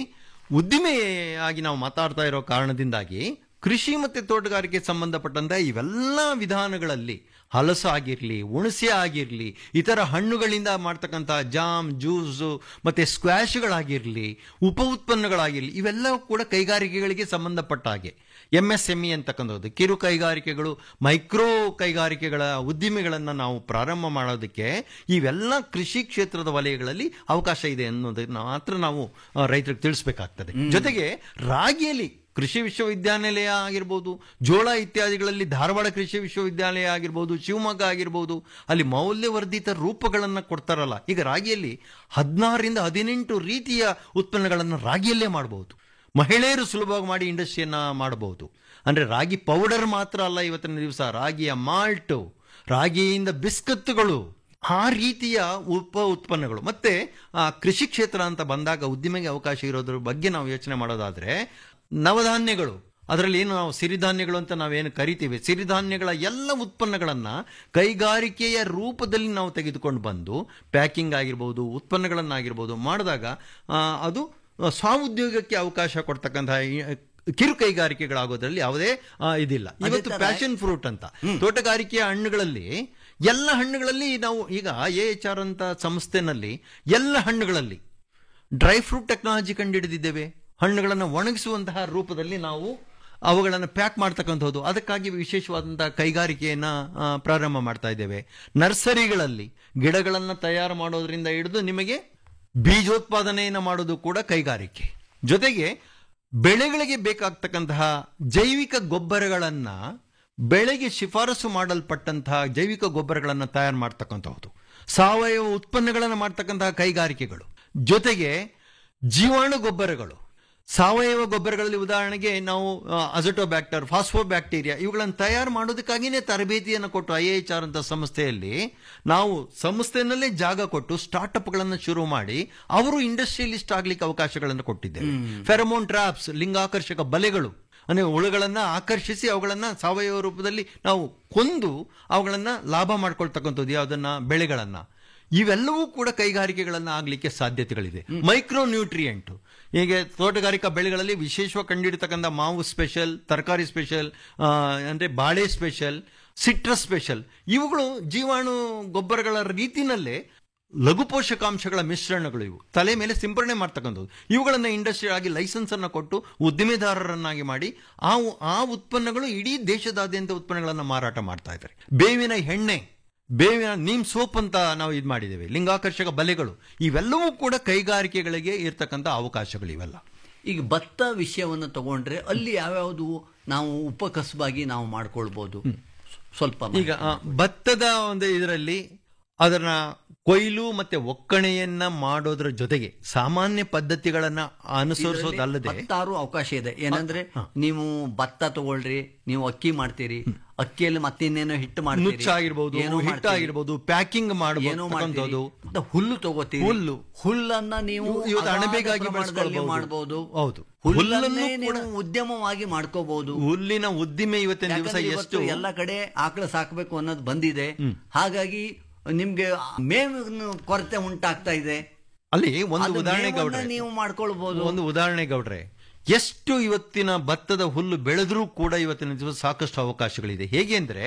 [SPEAKER 4] ಉದ್ದಿಮೆಯಾಗಿ ನಾವು ಮಾತಾಡ್ತಾ ಇರೋ ಕಾರಣದಿಂದಾಗಿ ಕೃಷಿ ಮತ್ತೆ ತೋಟಗಾರಿಕೆ ಸಂಬಂಧಪಟ್ಟಂತ ಇವೆಲ್ಲ ವಿಧಾನಗಳಲ್ಲಿ ಹಲಸು ಆಗಿರ್ಲಿ ಹುಣಸೆ ಆಗಿರ್ಲಿ ಇತರ ಹಣ್ಣುಗಳಿಂದ ಮಾಡ್ತಕ್ಕಂಥ ಜಾಮ್ ಜ್ಯೂಸು ಮತ್ತೆ ಸ್ಕ್ವಾಶ್ಗಳಾಗಿರ್ಲಿ ಉಪ ಉತ್ಪನ್ನಗಳಾಗಿರ್ಲಿ ಇವೆಲ್ಲವೂ ಕೂಡ ಕೈಗಾರಿಕೆಗಳಿಗೆ ಸಂಬಂಧಪಟ್ಟ ಹಾಗೆ ಎಂ ಎಸ್ ಎಂ ಇ ಅಂತಕ್ಕಂಥದ್ದು ಕಿರು ಕೈಗಾರಿಕೆಗಳು ಮೈಕ್ರೋ ಕೈಗಾರಿಕೆಗಳ ಉದ್ದಿಮೆಗಳನ್ನು ನಾವು ಪ್ರಾರಂಭ ಮಾಡೋದಕ್ಕೆ ಇವೆಲ್ಲ ಕೃಷಿ ಕ್ಷೇತ್ರದ ವಲಯಗಳಲ್ಲಿ ಅವಕಾಶ ಇದೆ ಅನ್ನೋದನ್ನ ಮಾತ್ರ ನಾವು ಆ, ರೈತರಿಗೆ ತಿಳಿಸ್ಬೇಕಾಗ್ತದೆ ಜೊತೆಗೆ ರಾಗಿಯಲ್ಲಿ ಕೃಷಿ ವಿಶ್ವವಿದ್ಯಾನಿಲಯ ಆಗಿರ್ಬೋದು ಜೋಳ ಇತ್ಯಾದಿಗಳಲ್ಲಿ ಧಾರವಾಡ ಕೃಷಿ ವಿಶ್ವವಿದ್ಯಾಲಯ ಆಗಿರ್ಬೋದು ಶಿವಮೊಗ್ಗ ಆಗಿರ್ಬೋದು ಅಲ್ಲಿ ಮೌಲ್ಯವರ್ಧಿತ ರೂಪಗಳನ್ನು ಕೊಡ್ತಾರಲ್ಲ ಈಗ ರಾಗಿಯಲ್ಲಿ ಹದಿನಾರರಿಂದ ಹದಿನೆಂಟು ರೀತಿಯ ಉತ್ಪನ್ನಗಳನ್ನು ರಾಗಿಯಲ್ಲೇ ಮಾಡಬಹುದು ಮಹಿಳೆಯರು ಸುಲಭವಾಗಿ ಮಾಡಿ ಇಂಡಸ್ಟ್ರಿಯನ್ನ ಮಾಡಬಹುದು ಅಂದ್ರೆ ರಾಗಿ ಪೌಡರ್ ಮಾತ್ರ ಅಲ್ಲ ಇವತ್ತಿನ ದಿವಸ ರಾಗಿಯ ಮಾಲ್ಟು ರಾಗಿಯಿಂದ ಬಿಸ್ಕತ್ತುಗಳು ಆ ರೀತಿಯ ಉಪ ಉತ್ಪನ್ನಗಳು ಮತ್ತೆ ಆ ಕೃಷಿ ಕ್ಷೇತ್ರ ಅಂತ ಬಂದಾಗ ಉದ್ದಿಮೆಗೆ ಅವಕಾಶ ಇರೋದ್ರ ಬಗ್ಗೆ ನಾವು ಯೋಚನೆ ಮಾಡೋದಾದ್ರೆ ನವಧಾನ್ಯಗಳು ಅದರಲ್ಲಿ ಏನು ನಾವು ಸಿರಿಧಾನ್ಯಗಳು ಅಂತ ನಾವೇನು ಕರಿತೀವಿ ಸಿರಿಧಾನ್ಯಗಳ ಎಲ್ಲ ಉತ್ಪನ್ನಗಳನ್ನ ಕೈಗಾರಿಕೆಯ ರೂಪದಲ್ಲಿ ನಾವು ತೆಗೆದುಕೊಂಡು ಬಂದು ಪ್ಯಾಕಿಂಗ್ ಆಗಿರ್ಬೋದು ಉತ್ಪನ್ನಗಳನ್ನಾಗಿರ್ಬೋದು ಮಾಡಿದಾಗ ಆ, ಅದು ಸ್ವಾಉದ್ಯೋಗಕ್ಕೆ ಅವಕಾಶ ಕೊಡ್ತಕ್ಕಂತಹ ಈ- ಕಿರು ಕೈಗಾರಿಕೆಗಳಾಗೋದ್ರಲ್ಲಿ ಯಾವುದೇ ಆ, ಇದಿಲ್ಲ ಇವತ್ತು
[SPEAKER 3] ತರ-
[SPEAKER 4] ಪ್ಯಾಷನ್ ಫ್ರೂಟ್ ಅಂತ ತೋಟಗಾರಿಕೆಯ ಹಣ್ಣುಗಳಲ್ಲಿ ಎಲ್ಲ ಹಣ್ಣುಗಳಲ್ಲಿ ನಾವು ಈಗ ಎ ಎಚ್ ಆರ್ ಅಂತ ಸಂಸ್ಥೆನಲ್ಲಿ ಎಲ್ಲ ಹಣ್ಣುಗಳಲ್ಲಿ ಡ್ರೈ ಫ್ರೂಟ್ ಟೆಕ್ನಾಲಜಿ ಕಂಡುಹಿಡಿದಿದ್ದೇವೆ ಹಣ್ಣುಗಳನ್ನು ಒಣಗಿಸುವಂತಹ ರೂಪದಲ್ಲಿ ನಾವು ಅವುಗಳನ್ನು ಪ್ಯಾಕ್ ಮಾಡ್ತಕ್ಕಂಥದ್ದು ಅದಕ್ಕಾಗಿ ವಿಶೇಷವಾದಂತಹ ಕೈಗಾರಿಕೆಯನ್ನ ಆ, ಪ್ರಾರಂಭ ಮಾಡ್ತಾ ಇದ್ದೇವೆ ನರ್ಸರಿಗಳಲ್ಲಿ ಗಿಡಗಳನ್ನು ತಯಾರು ಮಾಡೋದ್ರಿಂದ ಹಿಡಿದು ನಿಮಗೆ ಬೀಜೋತ್ಪಾದನೆಯನ್ನು ಮಾಡೋದು ಕೂಡ ಕೈಗಾರಿಕೆ ಜೊತೆಗೆ ಬೆಳೆಗಳಿಗೆ ಬೇಕಾಗ್ತಕ್ಕಂತಹ ಜೈವಿಕ ಗೊಬ್ಬರಗಳನ್ನ ಬೆಳೆಗೆ ಶಿಫಾರಸು ಮಾಡಲ್ಪಟ್ಟಂತಹ ಜೈವಿಕ ಗೊಬ್ಬರಗಳನ್ನು ತಯಾರು ಮಾಡ್ತಕ್ಕಂಥದ್ದು ಸಾವಯವ ಉತ್ಪನ್ನಗಳನ್ನು ಮಾಡ್ತಕ್ಕಂತಹ ಕೈಗಾರಿಕೆಗಳು ಜೊತೆಗೆ ಜೀವಾಣು ಗೊಬ್ಬರಗಳು ಸಾವಯವ ಗೊಬ್ಬರಗಳಲ್ಲಿ ಉದಾಹರಣೆಗೆ ನಾವು ಅಜಟೋಬ್ಯಾಕ್ಟರ್ ಫಾಸ್ಫೋಬ್ಯಾಕ್ಟೀರಿಯಾ ಇವುಗಳನ್ನು ತಯಾರು ಮಾಡೋದಕ್ಕಾಗಿಯೇ ತರಬೇತಿಯನ್ನು ಕೊಟ್ಟು ಐ ಎಚ್ ಆರ್ ಅಂತ ಸಂಸ್ಥೆಯಲ್ಲಿ ನಾವು ಸಂಸ್ಥೆನಲ್ಲೇ ಜಾಗ ಕೊಟ್ಟು ಸ್ಟಾರ್ಟ್ಅಪ್ಗಳನ್ನು ಶುರು ಮಾಡಿ ಅವರು ಇಂಡಸ್ಟ್ರಿಯಲಿಸ್ಟ್ ಆಗ್ಲಿಕ್ಕೆ ಅವಕಾಶಗಳನ್ನು ಕೊಟ್ಟಿದ್ದೇವೆ ಫೆರಮೋನ್ ಟ್ರಾಪ್ಸ್ ಲಿಂಗಾಕರ್ಷಕ ಬಲೆಗಳು ಅಂದರೆ ಹುಳುಗಳನ್ನ ಆಕರ್ಷಿಸಿ ಅವುಗಳನ್ನ ಸಾವಯವ ರೂಪದಲ್ಲಿ ನಾವು ಕೊಂದು ಅವುಗಳನ್ನ ಲಾಭ ಮಾಡ್ಕೊಳ್ತಕ್ಕಂಥದ್ದು ಯಾವುದನ್ನ ಬೆಳೆಗಳನ್ನ ಇವೆಲ್ಲವೂ ಕೂಡ ಕೈಗಾರಿಕೆಗಳನ್ನ ಆಗ್ಲಿಕ್ಕೆ ಸಾಧ್ಯತೆಗಳಿದೆ ಮೈಕ್ರೋ ನ್ಯೂಟ್ರಿಯೆಂಟ್ ಹೀಗೆ ತೋಟಗಾರಿಕಾ ಬೆಳೆಗಳಲ್ಲಿ ವಿಶೇಷವಾಗಿ ಕಂಡಿಡ್ತಕ್ಕಂಥ ಮಾವು ಸ್ಪೆಷಲ್ ತರಕಾರಿ ಸ್ಪೆಷಲ್ ಅಂದ್ರೆ ಬಾಳೆ ಸ್ಪೆಷಲ್ ಸಿಟ್ರಸ್ ಸ್ಪೆಷಲ್ ಇವುಗಳು ಜೀವಾಣು ಗೊಬ್ಬರಗಳ ರೀತಿನಲ್ಲೇ ಲಘು ಪೋಷಕಾಂಶಗಳ ಮಿಶ್ರಣಗಳು ಇವು ತಲೆ ಮೇಲೆ ಸಿಂಪರಣೆ ಮಾಡ್ತಕ್ಕಂಥದ್ದು ಇವುಗಳನ್ನ ಇಂಡಸ್ಟ್ರಿ ಆಗಿ ಲೈಸೆನ್ಸ್ ಅನ್ನ ಕೊಟ್ಟು ಉದ್ದಿಮೆದಾರರನ್ನಾಗಿ ಮಾಡಿ ಆ ಆ ಉತ್ಪನ್ನಗಳು ಇಡೀ ದೇಶದಾದ್ಯಂತ ಉತ್ಪನ್ನಗಳನ್ನು ಮಾರಾಟ ಮಾಡ್ತಾ ಇದ್ದಾರೆ ಬೇವಿನ ಎಣ್ಣೆ ಬೇವಿನ ನೀಮ್ ಸೋಪ್ ಅಂತ ನಾವು ಇದು ಮಾಡಿದ್ದೇವೆ ಲಿಂಗಾಕರ್ಷಕ ಬಲೆಗಳು ಇವೆಲ್ಲವೂ ಕೂಡ ಕೈಗಾರಿಕೆಗಳಿಗೆ ಇರ್ತಕ್ಕಂಥ ಅವಕಾಶಗಳು ಇವೆಲ್ಲ
[SPEAKER 3] ಈಗ ಭತ್ತ ವಿಷಯವನ್ನು ತಗೊಂಡ್ರೆ ಅಲ್ಲಿ ಯಾವ್ಯಾವುದು ನಾವು ಉಪಕಸಬಾಗಿ ನಾವು ಮಾಡ್ಕೊಳ್ಬಹುದು ಸ್ವಲ್ಪ
[SPEAKER 4] ಈಗ ಆ, ಭತ್ತದ ಒಂದು ಇದರಲ್ಲಿ ಅದನ್ನ ಕೊಯ್ಲು ಮತ್ತೆ ಒಕ್ಕಣೆಯನ್ನ ಮಾಡೋದ್ರ ಜೊತೆಗೆ ಸಾಮಾನ್ಯ ಪದ್ಧತಿಗಳನ್ನ ಅನುಸರಿಸೋದಲ್ಲದೆ
[SPEAKER 3] ಹತ್ತಾರು ಅವಕಾಶ ಇದೆ ಏನಂದ್ರೆ ನೀವು ಭತ್ತ ತಗೊಳ್ರಿ ನೀವು ಅಕ್ಕಿ ಮಾಡ್ತೀರಿ ಅಕ್ಕಿಯಲ್ಲಿ ಮತ್ತೆ ಇನ್ನೇನೋ ಹಿಟ್ಟು ಮಾಡ್ತೀರಿ
[SPEAKER 4] ನುಚ್ಚಾಗಿರ್ಬೋದು
[SPEAKER 3] ಏನೋ ಮಾಡ್ತೀರಿ.
[SPEAKER 4] ಹಿಟ್ಟಾಗಿರ್ಬೋದು ಪ್ಯಾಕಿಂಗ್
[SPEAKER 3] ಏನೋ ಮಾಡ್ತೀರಿ
[SPEAKER 4] ಮಾಡಬಹುದು
[SPEAKER 3] ಮತ್ತೆ ಹುಲ್ಲು ತಗೋತೀರಿ
[SPEAKER 4] ಹುಲ್ಲು.
[SPEAKER 3] ಹುಲ್ಲನ್ನ ನೀವು
[SPEAKER 4] ಇವತ್ತು
[SPEAKER 3] ಅಗಾಧ
[SPEAKER 4] ಅಣಬೆಗಾಗಿ
[SPEAKER 3] ಪ್ರಮಾಣದಲ್ಲಿ
[SPEAKER 4] ಬೆಳೆಸ್ಕೊಳ್ಬಹುದು.
[SPEAKER 3] ಮಾಡ್ಬೋದು
[SPEAKER 4] ಹೌದು.
[SPEAKER 3] ಹುಲ್ಲನ್ನೇ
[SPEAKER 4] ಹುಲ್ಲನ್ನು
[SPEAKER 3] ನೀವು
[SPEAKER 4] ಕೂಡ-
[SPEAKER 3] ಉದ್ಯಮವಾಗಿ ಮಾಡ್ಕೋಬಹುದು
[SPEAKER 4] ಹುಲ್ಲಿನ ಉದ್ದಿಮೆ ಇವತ್ತಿನ ದಿವಸ
[SPEAKER 3] ಯಾಕಂದ್ರೆ
[SPEAKER 4] ಎಷ್ಟು
[SPEAKER 3] ಇವತ್ತು ಎಲ್ಲ ಕಡೆ ಆಕಳ ಸಾಕಬೇಕು ಅನ್ನೋದು ಬಂದಿದೆ ಹಾಗಾಗಿ ನಿಮ್ಗೆ ಮೇವಿನ ಕೊರತೆ ಉಂಟಾಗ್ತಾ ಇದೆ
[SPEAKER 4] ಅಲ್ಲಿ ಒಂದು
[SPEAKER 3] ಅದು
[SPEAKER 4] ಉದಾಹರಣೆ
[SPEAKER 3] ಮೇವನ್ನ
[SPEAKER 4] ಗೌಡ್ರೆ
[SPEAKER 3] ನೀವು ಮಾಡ್ಕೊಳ್ಬಹುದು
[SPEAKER 4] ಒಂದು ಉದಾಹರಣೆ ಗೌಡ್ರೆ ಎಷ್ಟು ಇವತ್ತಿನ ಭತ್ತದ ಹುಲ್ಲು ಬೆಳೆದ್ರೂ ಕೂಡ ಇವತ್ತಿನ ದಿವಸ ಸಾಕಷ್ಟು ಅವಕಾಶಗಳಿದೆ ಹೇಗೆ ಅಂದ್ರೆ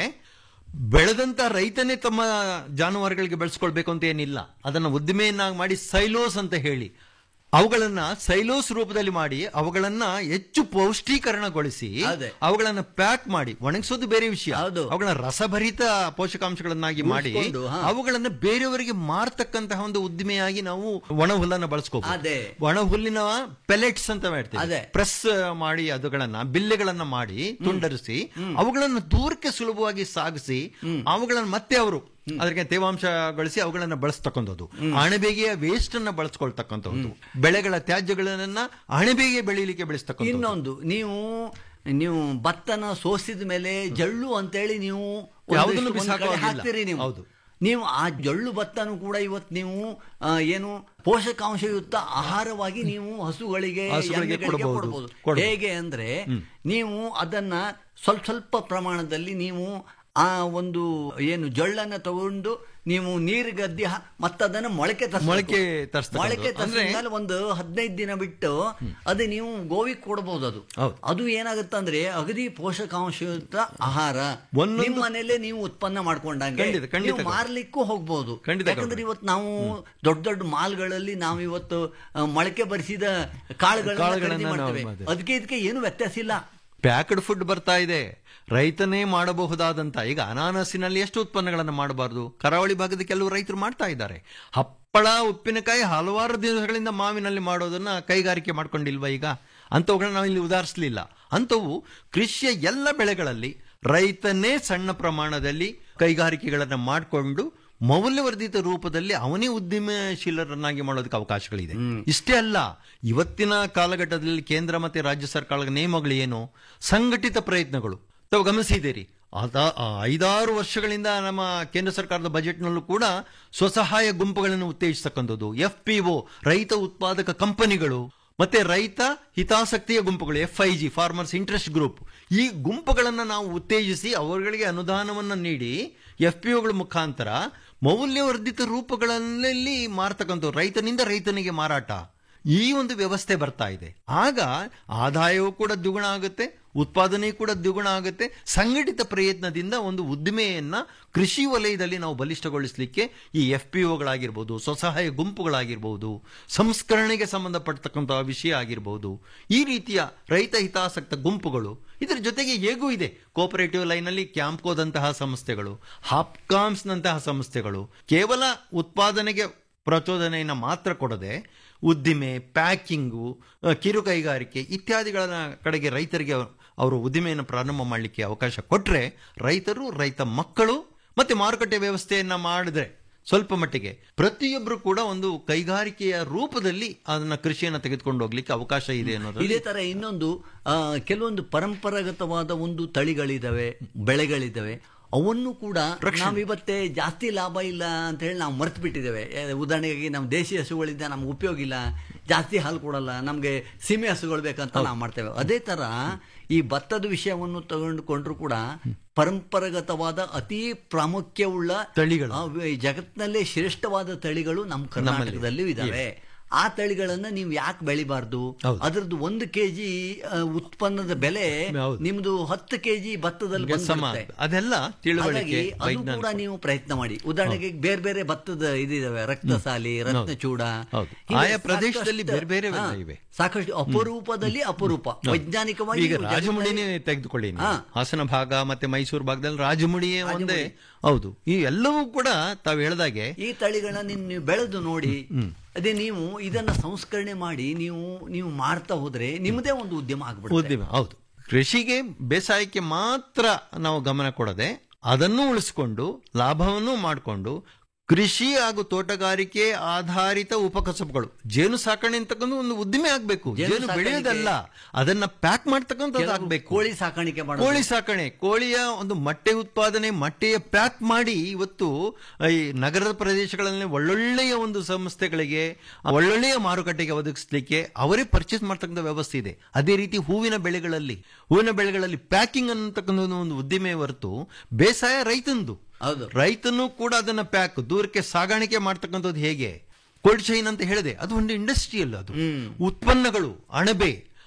[SPEAKER 4] ಬೆಳೆದಂತ ರೈತನೇ ತಮ್ಮ ಜಾನುವಾರುಗಳಿಗೆ ಬೆಳೆಸ್ಕೊಳ್ಬೇಕು ಅಂತ ಏನಿಲ್ಲ ಅದನ್ನ ಉದ್ದಿಮೆಯನ್ನಾಗಿ ಮಾಡಿ ಸೈಲೋಸ್ ಅಂತ ಹೇಳಿ ಅವುಗಳನ್ನ ಸೈಲೋಸ್ ರೂಪದಲ್ಲಿ ಮಾಡಿ ಅವುಗಳನ್ನ ಹೆಚ್ಚು ಪೌಷ್ಟೀಕರಣಗೊಳಿಸಿ
[SPEAKER 3] ಅದೇ.
[SPEAKER 4] ಅವುಗಳನ್ನ ಪ್ಯಾಕ್ ಮಾಡಿ ಒಣಗಿಸೋದು ಬೇರೆ ವಿಷಯ
[SPEAKER 3] ಹೌದು.
[SPEAKER 4] ಅವುಗಳನ್ನ ರಸಭರಿತ ಪೋಷಕಾಂಶಗಳನ್ನಾಗಿ ಮಾಡಿ
[SPEAKER 3] ಉಳಿಸ್ಕೊಂಡು, ಹಾ.
[SPEAKER 4] ಅವುಗಳನ್ನ ಬೇರೆಯವರಿಗೆ ಮಾರ್ತಕ್ಕಂತಹ ಒಂದು ಉದ್ದಿಮೆಯಾಗಿ ನಾವು ಒಣ ಹುಲ್ಲನ್ನ ಬಳಸ್ಕೋಬಹುದು
[SPEAKER 3] ಅದೇ.
[SPEAKER 4] ಒಣ ಹುಲ್ಲಿನ ಪೆಲೆಟ್ಸ್ ಅಂತ ಮಾಡ್ತೀವಿ
[SPEAKER 3] ಅದೇ.
[SPEAKER 4] ಪ್ರೆಸ್ ಮಾಡಿ ಅದುಗಳನ್ನ ಬಿಲ್ಲೆಗಳನ್ನ ಮಾಡಿ ತುಂಡರಿಸಿ ಅವುಗಳನ್ನು ದೂರಕ್ಕೆ ಸುಲಭವಾಗಿ ಸಾಗಿಸಿ ಅವುಗಳನ್ನ ಮತ್ತೆ ಅವರು ಅದಕ್ಕೆ ತೇವಾಂಶಗೊಳಿಸಿ ಅವುಗಳನ್ನ ಬಳಸ್ತಕ್ಕಂಥದ್ದು ಅಣಬೆಗೆಯ ವೇಸ್ಟ್ ಅನ್ನ ಬಳಸ್ಕೊಳ್ತಕ್ಕಂಥದ್ದು ಬೆಳೆಗಳ ತ್ಯಾಜ್ಯಗಳನ್ನ ಅಣಬೆಗೆ ಬೆಳೀಲಿಕ್ಕೆ ಬೆಳೆಸ್ತಕ್ಕಂಥದ್ದು
[SPEAKER 3] ಇನ್ನೊಂದು ನೀವು ನೀವು ಭತ್ತನ ಸೋಸಿದ ಮೇಲೆ ಜಳ್ಳು ಅಂತೇಳಿ ನೀವು ಒಂದಿಷ್ಟು
[SPEAKER 4] ಯಾವುದನ್ನು
[SPEAKER 3] ಒಂದ್ ಕಡೆ
[SPEAKER 4] ಬಿಸಾಕುವಾಗಿಲ್ಲ.
[SPEAKER 3] ಹಾಕ್ತೀರಿ ನೀವು
[SPEAKER 4] ಹೌದು.
[SPEAKER 3] ನೀವು ಆ ಜಳ್ಳು ಭತ್ತನೂ ಕೂಡ ಇವತ್ತು ನೀವು ಆ, ಏನು ಪೋಷಕಾಂಶಯುಕ್ತ ಆಹಾರವಾಗಿ ನೀವು ಹಸುಗಳಿಗೆ
[SPEAKER 4] ಹಸುಗಳಿಗೆ
[SPEAKER 3] ಎಮ್ಮೆಗಳಿಗೆ
[SPEAKER 4] ಕೊಡ್ಬೋದು.
[SPEAKER 3] ಕೊಡ್ಬೋದು
[SPEAKER 4] ಕೊಡ್ಬೋದು.
[SPEAKER 3] ಹೇಗೆ ಅಂದ್ರೆ ನೀವು ಅದನ್ನ ಸ್ವಲ್ಪ ಸ್ವಲ್ಪ ಪ್ರಮಾಣದಲ್ಲಿ ನೀವು ಆ ಒಂದು ಏನು ಜಳ್ಳನ್ನ ತಗೊಂಡು ನೀವು ನೀರು ಗದ್ದಿ ಹಾ- ಮತ್ತದನ್ನ ಮೊಳಕೆ ತರಿಸ್ಬೇಕು.
[SPEAKER 4] ಮೊಳಕೆ ತರಿಸ್ತಕ್ಕಂಥದ್ದು.
[SPEAKER 3] ಮೊಳಕೆ
[SPEAKER 4] ಅಂದ್ರೆ-
[SPEAKER 3] ತರಿಸಿದ್ಮೇಲೆ ಒಂದು ಹದಿನೈದು ದಿನ ಬಿಟ್ಟು ಅದು ನೀವು ಗೋವಿಗೆ ಕೊಡಬಹುದು ಅದು
[SPEAKER 4] ಹೌದು.
[SPEAKER 3] ಅದು ಏನಾಗುತ್ತಂದ್ರೆ ಅಗದಿ ಪೋಷಕಾಂಶಯುಕ್ತ ಆಹಾರ
[SPEAKER 4] ಒಂದೊಂದು-
[SPEAKER 3] ನಿಮ್ಮ ಮನೇಲೆ ನೀವು ಉತ್ಪನ್ನ ಮಾಡ್ಕೊಂಡಂಗೆ
[SPEAKER 4] ಖಂಡಿತ, ಖಂಡಿತ.
[SPEAKER 3] ನೀವು ಮಾರ್ಲಿಕ್ಕೂ ಹೋಗ್ಬೋದು
[SPEAKER 4] ಖಂಡಿತ,
[SPEAKER 3] ಯಾಕಂದ್ರೆ
[SPEAKER 4] ಗೌಡ್ರೆ.
[SPEAKER 3] ಇವತ್ತು ನಾವು ದೊಡ್ಡ ದೊಡ್ಡ ಮಾಲ್ಗಳಲ್ಲಿ ನಾವು ಇವತ್ತು ಆ, ಮೊಳಕೆ ಬರಿಸಿದ ಕಾಳುಗಳನ್ನ
[SPEAKER 4] ಕಾಳುಗಳನ್ನ
[SPEAKER 3] ಖರೀದಿ
[SPEAKER 4] ನಾವು
[SPEAKER 3] ಮಾಡ್ತೇವೆ
[SPEAKER 4] ಮಾಡ್ತೇವೆ.
[SPEAKER 3] ಅದಕ್ಕೆ ಇದಕ್ಕೆ ಏನು ವ್ಯತ್ಯಾಸ ಇಲ್ಲ
[SPEAKER 4] ಪ್ಯಾಕ್ಡ್ ಫುಡ್ ಬರ್ತಾ ಇದೆ ರೈತನೇ ಮಾಡಬಹುದಾದಂತ ಈಗ ಅನಾನಸಿನಲ್ಲಿ ಎಷ್ಟು ಉತ್ಪನ್ನಗಳನ್ನು ಮಾಡಬಾರದು ಕರಾವಳಿ ಭಾಗದ ಕೆಲವು ರೈತರು ಮಾಡ್ತಾ ಇದ್ದಾರೆ ಹಪ್ಪಳ ಉಪ್ಪಿನಕಾಯಿ ಹಲವಾರು ದಿವಸಗಳಿಂದ ಮಾವಿನಲ್ಲಿ ಮಾಡೋದನ್ನ ಕೈಗಾರಿಕೆ ಮಾಡ್ಕೊಂಡಿಲ್ವಾ ಈಗ ಅಂಥವುಗಳನ್ನ ನಾವು ಇಲ್ಲಿ ಉದಾಹರಿಸಲಿಲ್ಲ ಅಂಥವು ಕೃಷಿಯ ಎಲ್ಲ ಬೆಳೆಗಳಲ್ಲಿ ರೈತನೇ ಸಣ್ಣ ಪ್ರಮಾಣದಲ್ಲಿ ಕೈಗಾರಿಕೆಗಳನ್ನು ಮಾಡಿಕೊಂಡು ಮೌಲ್ಯವರ್ಧಿತ ರೂಪದಲ್ಲಿ ಅವನೇ ಉದ್ಯಮಶೀಲರನ್ನಾಗಿ ಮಾಡೋದಕ್ಕೆ ಅವಕಾಶಗಳಿದೆ ಇಷ್ಟೇ ಅಲ್ಲ ಇವತ್ತಿನ ಕಾಲಘಟ್ಟದಲ್ಲಿ ಕೇಂದ್ರ ಮತ್ತೆ ರಾಜ್ಯ ಸರ್ಕಾರದ ನಿಯಮಗಳು ಏನು ಸಂಘಟಿತ ಪ್ರಯತ್ನಗಳು ತಾವು ಗಮನಿಸಿದ್ದೀರಿ ಅದ ಆ ಐದಾರು ವರ್ಷಗಳಿಂದ ನಮ್ಮ ಕೇಂದ್ರ ಸರ್ಕಾರದ ಬಜೆಟ್ನಲ್ಲೂ ಕೂಡ ಸ್ವಸಹಾಯ ಗುಂಪುಗಳನ್ನು ಉತ್ತೇಜಿಸತಕ್ಕಂಥದ್ದು ಎಫ್ ಪಿ ಒ ರೈತ ಉತ್ಪಾದಕ ಕಂಪನಿಗಳು ಮತ್ತೆ ರೈತ ಹಿತಾಸಕ್ತಿಯ ಗುಂಪುಗಳು F I G farmers interest group ಈ ಗುಂಪುಗಳನ್ನು ನಾವು ಉತ್ತೇಜಿಸಿ ಅವರುಗಳಿಗೆ ಅನುದಾನವನ್ನು ನೀಡಿ ಎಫ್ ಪಿ ಒಗಳ ಮುಖಾಂತರ ಮೌಲ್ಯವರ್ಧಿತ ರೂಪಗಳಲ್ಲಿ ಮಾರ್ತಕ್ಕಂಥ ರೈತನಿಂದ ರೈತನಿಗೆ ಮಾರಾಟ ಈ ಒಂದು ವ್ಯವಸ್ಥೆ ಬರ್ತಾ ಇದೆ ಆಗ ಆದಾಯವೂ ಕೂಡ ದ್ವಿಗುಣ ಆಗುತ್ತೆ ಉತ್ಪಾದನೆ ಕೂಡ ದ್ವಿಗುಣ ಆಗುತ್ತೆ ಸಂಘಟಿತ ಪ್ರಯತ್ನದಿಂದ ಒಂದು ಉದ್ದಿಮೆಯನ್ನ ಕೃಷಿ ವಲಯದಲ್ಲಿ ನಾವು ಬಲಿಷ್ಠಗೊಳಿಸಲಿಕ್ಕೆ ಈ ಎಫ್ ಪಿ ಒಗಳಾಗಿರ್ಬೋದು ಸ್ವಸಹಾಯ ಗುಂಪುಗಳಾಗಿರ್ಬೋದು ಸಂಸ್ಕರಣೆಗೆ ಸಂಬಂಧಪಟ್ಟತಕ್ಕಂತಹ ವಿಷಯ ಆಗಿರ್ಬೋದು ಈ ರೀತಿಯ ರೈತ ಹಿತಾಸಕ್ತ ಗುಂಪುಗಳು ಇದರ ಜೊತೆಗೆ ಹೇಗೂ ಇದೆ ಕೋಪರೇಟಿವ್ ಲೈನಲ್ಲಿ ಕ್ಯಾಂಪ್ಕೋದಂತಹ ಸಂಸ್ಥೆಗಳು ಹಾಪ್ಕಾಮ್ಸ್ನಂತಹ ಸಂಸ್ಥೆಗಳು ಕೇವಲ ಉತ್ಪಾದನೆಗೆ ಪ್ರಚೋದನೆಯನ್ನು ಮಾತ್ರ ಕೊಡದೆ ಉದ್ದಿಮೆ ಪ್ಯಾಕಿಂಗು ಅ, ಕಿರು ಕೈಗಾರಿಕೆ ಇತ್ಯಾದಿಗಳ ಕಡೆಗೆ ರೈತರಿಗೆ ಅವರು ಉದ್ದಿಮೆಯನ್ನು ಪ್ರಾರಂಭ ಮಾಡಲಿಕ್ಕೆ ಅವಕಾಶ ಕೊಟ್ಟರೆ ರೈತರು ರೈತ ಮಕ್ಕಳು ಮತ್ತೆ ಮಾರುಕಟ್ಟೆ ವ್ಯವಸ್ಥೆಯನ್ನ ಮಾಡಿದ್ರೆ ಸ್ವಲ್ಪ ಮಟ್ಟಿಗೆ ಪ್ರತಿಯೊಬ್ಬರು ಕೂಡ ಒಂದು ಕೈಗಾರಿಕೆಯ ರೂಪದಲ್ಲಿ ಅದನ್ನ ಕೃಷಿಯನ್ನು ತೆಗೆದುಕೊಂಡು ಹೋಗ್ಲಿಕ್ಕೆ ಅವಕಾಶ ಇದೆ ಅನ್ನೋದು
[SPEAKER 3] ಇದೇ ತರ ಇನ್ನೊಂದು ಆ, ಕೆಲವೊಂದು ಪರಂಪರಾಗತವಾದ ಒಂದು ತಳಿಗಳಿದಾವೆ ಬೆಳೆಗಳಿದ್ದಾವೆ ಅವನ್ನು ಕೂಡ ನಾವಿವತ್ತೇ ಜಾಸ್ತಿ ಲಾಭ ಇಲ್ಲ ಅಂತ ಹೇಳಿ ನಾವು ಮರ್ತು ಬಿಟ್ಟಿದ್ದೇವೆ ಏ, ಉದಾಹರಣೆಗೆ ನಮ್ಮ ದೇಶಿ ಹಸುಗಳಿಂದ ನಮ್ಗೆ ಉಪಯೋಗ ಇಲ್ಲ ಜಾಸ್ತಿ ಹಾಲು ಕೊಡಲ್ಲ ನಮಗೆ ಸೀಮೆ ಹಸುಗಳು ಬೇಕಂತ ನಾವು ಮಾಡ್ತೇವೆ ಅದೇ ತರ ಈ ಭತ್ತದ ವಿಷಯವನ್ನು ತಗೊಂಡುಕೊಂಡ್ರು ಕೂಡ ಪರಂಪರಾಗತವಾದ ಅತಿ ಪ್ರಾಮುಖ್ಯವುಳ್ಳ
[SPEAKER 4] ತಳಿಗಳು.
[SPEAKER 3] ಆ, ವ- ಜಗತ್ತಿನಲ್ಲೇ ಶ್ರೇಷ್ಠವಾದ ತಳಿಗಳು ನಮ್ಮ ಕರ್ನಾಟಕದಲ್ಲೂ ಇದಾವೆ ಆ ತಳಿಗಳನ್ನ ನೀವು ಯಾಕೆ ಬೆಳಿಬಾರ್ದು
[SPEAKER 4] ಹೌದು.
[SPEAKER 3] ಅದ್ರದ್ದು ಒಂದು ಕೆಜಿ ಉತ್ಪನ್ನದ ಬೆಲೆ
[SPEAKER 4] ಹೌದು.
[SPEAKER 3] ನಿಮ್ದು ಹತ್ತು ಕೆಜಿ ಭತ್ತದಲ್ಲಿ
[SPEAKER 4] ಗೆ ಸಮ
[SPEAKER 3] ಬಂದ್ಬಿಡುತ್ತೆ.
[SPEAKER 4] ಅದೆಲ್ಲ ತಿಳುವಳಿಕೆ
[SPEAKER 3] ಹಾಗಾಗಿ ಅದು ಕೂಡ
[SPEAKER 4] ವೈಜ್ಞಾನಿಕ
[SPEAKER 3] ನೀವು ಪ್ರಯತ್ನ ಮಾಡಿ ಉದಾಹರಣೆಗೆ ಬೇರೆ ಬೇರೆ ಭತ್ತದ ಇದಿದಾವೆ ರಕ್ತಸಾಲಿ ರತ್ನಚೂಡ
[SPEAKER 4] ಹೌದು.
[SPEAKER 3] ಹೀಗೆ
[SPEAKER 4] ಆಯಾ ಪ್ರದೇಶದಲ್ಲಿ
[SPEAKER 3] ಸಾಕಷ್ಟು-
[SPEAKER 4] ಬೇರೆ ಬೇರೆ
[SPEAKER 3] ಹಾ,
[SPEAKER 4] ಇವೆ.
[SPEAKER 3] ಸಾಕಷ್ಟು ಅಪರೂಪದಲ್ಲಿ ಅಪರೂಪ ವೈಜ್ಞಾನಿಕವಾಗಿ
[SPEAKER 4] ಈಗ
[SPEAKER 3] ನೀವು
[SPEAKER 4] ರಾಜಮುಡಿನೇ
[SPEAKER 3] ಜಗತ್ತಿನಲ್ಲಿ-
[SPEAKER 4] ತೆಗೆದುಕೊಳ್ಳಿ ನೀವು.
[SPEAKER 3] ಹಾ.
[SPEAKER 4] ಹಾಸನ ಭಾಗ ಮತ್ತೆ ಮೈಸೂರು ಭಾಗದಲ್ಲಿ ರಾಜಮುಡಿಯೇ ಒಂದೇ
[SPEAKER 3] ರಾಜಮುಡಿ.
[SPEAKER 4] ಹೌದು ಈ ಎಲ್ಲವೂ ಕೂಡ ತಾವು ಹೇಳ್ದಾಗೆ
[SPEAKER 3] ಈ ತಳಿಗಳನ್ನ ನೀನ್- ನೀವು ಬೆಳೆದು ನೋಡಿ ಅದೇ ನೀವು ಇದನ್ನ ಸಂಸ್ಕರಣೆ ಮಾಡಿ ನೀವು ನೀವು ಮಾಡ್ತಾ ಹೋದ್ರೆ ನಿಮ್ಮದೇ ಒಂದು ಉದ್ಯಮ ಆಗ್ಬಿಡುತ್ತೆ
[SPEAKER 4] ಉದ್ಯಮ ಹೌದು ಕೃಷಿಗೆ ಬೇಸಾಯಕ್ಕೆ ಮಾತ್ರ ನಾವು ಗಮನ ಕೊಡದೆ ಅದನ್ನು ಉಳಿಸ್ಕೊಂಡು ಲಾಭವನ್ನು ಮಾಡಿಕೊಂಡು ಕೃಷಿ ಹಾಗೂ ತೋಟಗಾರಿಕೆ ಆಧಾರಿತ ಉಪಕಸಬುಗಳು ಜೇನು ಸಾಕಣೆ ಅಂತಕ್ಕಂಥ ಒಂದು ಉದ್ದಿಮೆ ಆಗ್ಬೇಕು
[SPEAKER 3] ಜೇನು
[SPEAKER 4] ಜೇನು
[SPEAKER 3] ಸಾಕಾಣಿಕೆ.
[SPEAKER 4] ಬೆಳೆಯೋದಲ್ಲ ಅದನ್ನ ಪ್ಯಾಕ್ ಮಾಡ್ತಕ್ಕಂಥದ್ದು
[SPEAKER 3] ಕೆಲವು
[SPEAKER 4] ಆಗ್ಬೇಕು
[SPEAKER 3] ಕೋಳಿ ಸಾಕಾಣಿಕೆ ಮಾಡೋದು
[SPEAKER 4] ಕೋಳಿ ಸಾಕಣೆ ಕೋಳಿಯ ಒಂದು ಮೊಟ್ಟೆ ಉತ್ಪಾದನೆ ಮೊಟ್ಟೆಯ ಪ್ಯಾಕ್ ಮಾಡಿ ಇವತ್ತು ಈ ನಗರದ ಪ್ರದೇಶಗಳಲ್ಲಿ ಒಳ್ಳೊಳ್ಳೆಯ ಒಂದು ಸಂಸ್ಥೆಗಳಿಗೆ ಒಳ್ಳೊಳ್ಳೆಯ ಮಾರುಕಟ್ಟೆಗೆ ಒದಗಿಸ್ಲಿಕ್ಕೆ ಅವರೇ ಪರ್ಚೇಸ್ ಮಾಡ್ತಕ್ಕಂಥ ವ್ಯವಸ್ಥೆ ಇದೆ ಅದೇ ರೀತಿ ಹೂವಿನ ಬೆಳೆಗಳಲ್ಲಿ ಹೂವಿನ ಬೆಳೆಗಳಲ್ಲಿ ಪ್ಯಾಕಿಂಗ್ ಅನ್ನತಕ್ಕಂಥ ಒಂದು ಉದ್ದಿಮೆ ಹೊರತು ಬೇಸಾಯ ರೈತಂದು
[SPEAKER 3] ಹೌದು
[SPEAKER 4] ರೈತನು ಕೂಡ ಅದನ್ನ ಪ್ಯಾಕ್ ದೂರಕ್ಕೆ ಸಾಗಾಣಿಕೆ ಮಾಡ್ತಕ್ಕಂಥದ್ದು ಹೇಗೆ ಕೋಲ್ಡ್ ಚೈನ್ ಅಂತ ಹೇಳಿದೆ ಅದು ಒಂದು ಇಂಡಸ್ಟ್ರಿಯಲ್ ಅದು ಉತ್ಪನ್ನಗಳು ಅಣಬೆ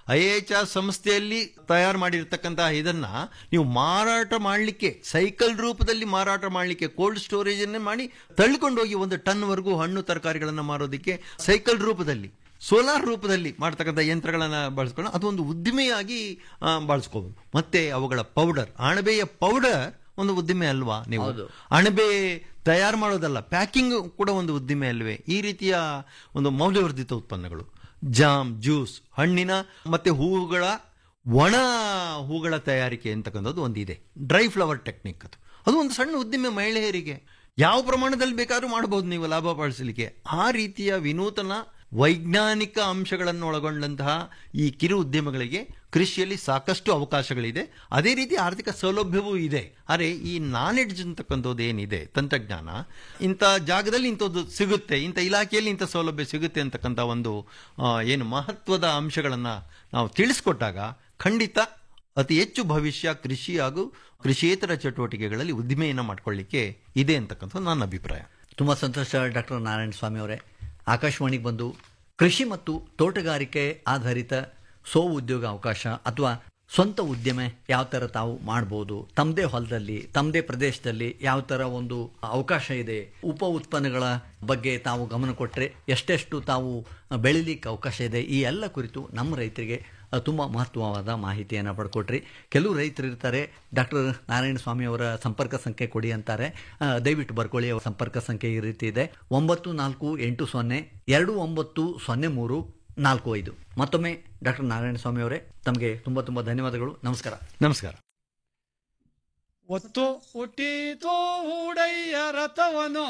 [SPEAKER 4] ಐ ಎಚ್ ಆರ್ ಸಂಸ್ಥೆಯಲ್ಲಿ ತಯಾರು ಮಾಡಿರ್ತಕ್ಕಂತಹ ಇದನ್ನ ನೀವು ಮಾರಾಟ ಮಾಡಲಿಕ್ಕೆ ಸೈಕಲ್ ರೂಪದಲ್ಲಿ ಮಾರಾಟ ಮಾಡಲಿಕ್ಕೆ ಕೋಲ್ಡ್ ಸ್ಟೋರೇಜ್ ಅನ್ನೇ ಮಾಡಿ ತಳ್ಕೊಂಡು ಹೋಗಿ ಒಂದು ಟನ್ ವರೆಗೂ ಹಣ್ಣು ತರಕಾರಿಗಳನ್ನ ಮಾರೋದಕ್ಕೆ ಸೈಕಲ್ ರೂಪದಲ್ಲಿ ಸೋಲಾರ್ ರೂಪದಲ್ಲಿ ಮಾಡ್ತಕ್ಕಂಥ ಯಂತ್ರಗಳನ್ನ ಬಳಸ್ಕೊಂಡು ಅದೊಂದು ಉದ್ದಿಮೆಯಾಗಿ ಆ, ಬಳಸ್ಕೋಬಹುದು ಮತ್ತೆ ಅವುಗಳ ಪೌಡರ್ ಅಣಬೆಯ ಪೌಡರ್ ಒಂದು ಉದ್ದಿಮೆ ಅಲ್ವಾ ನೀವು
[SPEAKER 3] ಹೌದು.
[SPEAKER 4] ಅಣಬೆ ತಯಾರು ಮಾಡೋದಲ್ಲ ಪ್ಯಾಕಿಂಗ್ ಕೂಡ ಒಂದು ಉದ್ದಿಮೆ ಅಲ್ವೇ ಈ ರೀತಿಯ ಒಂದು ಮೌಲ್ಯವರ್ಧಿತ ಉತ್ಪನ್ನಗಳು ಜಾಮ್ ಜ್ಯೂಸ್ ಹಣ್ಣಿನ ಮತ್ತೆ ಹೂವುಗಳ ಒಣ ಹೂಗಳ ತಯಾರಿಕೆ ಅಂತಕ್ಕಂಥದ್ದು ಒಂದಿದೆ ಡ್ರೈ ಫ್ಲವರ್ ಟೆಕ್ನಿಕ್ ಅದು ಅದು ಒಂದು ಸಣ್ಣ ಉದ್ದಿಮೆ ಮಹಿಳೆಯರಿಗೆ ಯಾವ ಪ್ರಮಾಣದಲ್ಲಿ ಬೇಕಾದ್ರೂ ಮಾಡಬಹುದು ನೀವು ಲಾಭ ಪಡಿಸಲಿಕ್ಕೆ ಆ ರೀತಿಯ ವಿನೂತನ ವೈಜ್ಞಾನಿಕ ಅಂಶಗಳನ್ನು ಒಳಗೊಂಡಂತಹ ಈ ಕಿರು ಉದ್ಯಮಗಳಿಗೆ ಕೃಷಿಯಲ್ಲಿ ಸಾಕಷ್ಟು ಅವಕಾಶಗಳಿದೆ ಅದೇ ರೀತಿ ಆರ್ಥಿಕ ಸೌಲಭ್ಯವೂ ಇದೆ ಆದರೆ ಈ ನಾಲೆಡ್ಜ್ ಅಂತಕ್ಕಂಥದ್ದು ಏನಿದೆ ತಂತ್ರಜ್ಞಾನ ಇಂಥ ಜಾಗದಲ್ಲಿ ಇಂಥದ್ದು ಸಿಗುತ್ತೆ ಇಂಥ ಇಲಾಖೆಯಲ್ಲಿ ಇಂಥ ಸೌಲಭ್ಯ ಸಿಗುತ್ತೆ ಅಂತಕ್ಕಂಥ ಒಂದು ಆ, ಏನು ಮಹತ್ವದ ಅಂಶಗಳನ್ನು ನಾವು ತಿಳಿಸ್ಕೊಟ್ಟಾಗ ಖಂಡಿತ ಅತಿ ಹೆಚ್ಚು ಭವಿಷ್ಯ ಕೃಷಿ ಹಾಗೂ ಕೃಷಿಯೇತರ ಚಟುವಟಿಕೆಗಳಲ್ಲಿ ಉದ್ದಿಮೆಯನ್ನು ಮಾಡ್ಕೊಳ್ಳಿಕ್ಕೆ ಇದೆ ಅಂತಕ್ಕಂಥ ನನ್ನ ಅಭಿಪ್ರಾಯ
[SPEAKER 3] ತುಂಬ ಸಂತೋಷ ಡಾಕ್ಟರ್ ನಾರಾಯಣ ಸ್ವಾಮಿ ಅವರೇ ಆಕಾಶವಾಣಿಗೆ ಬಂದು ಕೃಷಿ ಮತ್ತು ತೋಟಗಾರಿಕೆ ಆಧಾರಿತ ಸ್ವ ಉದ್ಯೋಗ ಅವಕಾಶ ಅಥವಾ ಸ್ವಂತ ಉದ್ಯಮ ಯಾವ ಥರ ತಾವು ಮಾಡ್ಬೋದು ತಮ್ಮದೇ ಹೊಲದಲ್ಲಿ ತಮ್ಮದೇ ಪ್ರದೇಶದಲ್ಲಿ ಯಾವ ಥರ ಒಂದು ಅವಕಾಶ ಇದೆ ಉಪ ಉತ್ಪನ್ನಗಳ ಬಗ್ಗೆ ತಾವು ಗಮನ ಕೊಟ್ಟರೆ ಎಷ್ಟೆಷ್ಟು ತಾವು ಬೆಳಿಲಿಕ್ಕೆ ಅವಕಾಶ ಇದೆ ಈ ಎಲ್ಲ ಕುರಿತು ನಮ್ಮ ರೈತರಿಗೆ ಅಹ್, ತುಂಬ ಮಹತ್ವವಾದ ಮಾಹಿತಿಯನ್ನು ಪಡ್ಕೊಟ್ರಿ ಕೆಲವು ರೈತರು ಇರ್ತಾರೆ ಡಾಕ್ಟರ್ ನಾರಾಯಣ ಸ್ವಾಮಿ ಅವರ ಸಂಪರ್ಕ ಸಂಖ್ಯೆ ಕೊಡಿ ಅಂತಾರೆ ಅಹ್, ದಯವಿಟ್ಟು ಬರ್ಕೊಳ್ಳಿ ಅವರ ಸಂಪರ್ಕ ಸಂಖ್ಯೆ ಈ ರೀತಿ ಇದೆ ಒಂಬತ್ತು ನಾಲ್ಕು ಎಂಟು ಸೊನ್ನೆ ಎರಡು ಒಂಬತ್ತು ಸೊನ್ನೆ ಮೂರು ನಾಲ್ಕು ಐದು ಮತ್ತೊಮ್ಮೆ ಡಾಕ್ಟರ್ ನಾರಾಯಣ ಸ್ವಾಮಿ ಅವರೇ ತಮಗೆ ತುಂಬ ತುಂಬ ಧನ್ಯವಾದಗಳು ನಮಸ್ಕಾರ
[SPEAKER 4] ನಮಸ್ಕಾರ
[SPEAKER 5] ಒತ್ತು ಹುಟ್ಟಿತು ಹೂಡಯ್ಯ ರಥವನು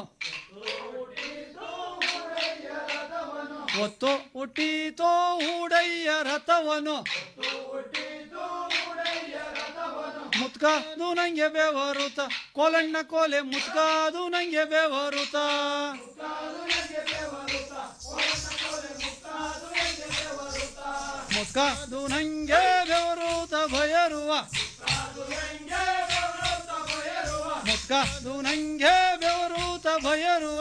[SPEAKER 5] ಒತ್ತು ಹುಟ್ಟಿತೋ ಹೂಡಯ್ಯ ರಥವನು ಮುತ್ಕಾದು ನಂಗೆ ಬೆವರುತ ಕೋಲಣ್ಣ ಕೋಲೆ ಮುತ್ಕಾದು ನಂಗೆ ಬೆವರುತ ಮುತ್ಕಾದು ನಂಗೆ ಬೆವರುತ ಭಯರುವ ಮುತ್ಕಾದು ನಂಗೆ ಬೆವರುತ ಭಯರುವ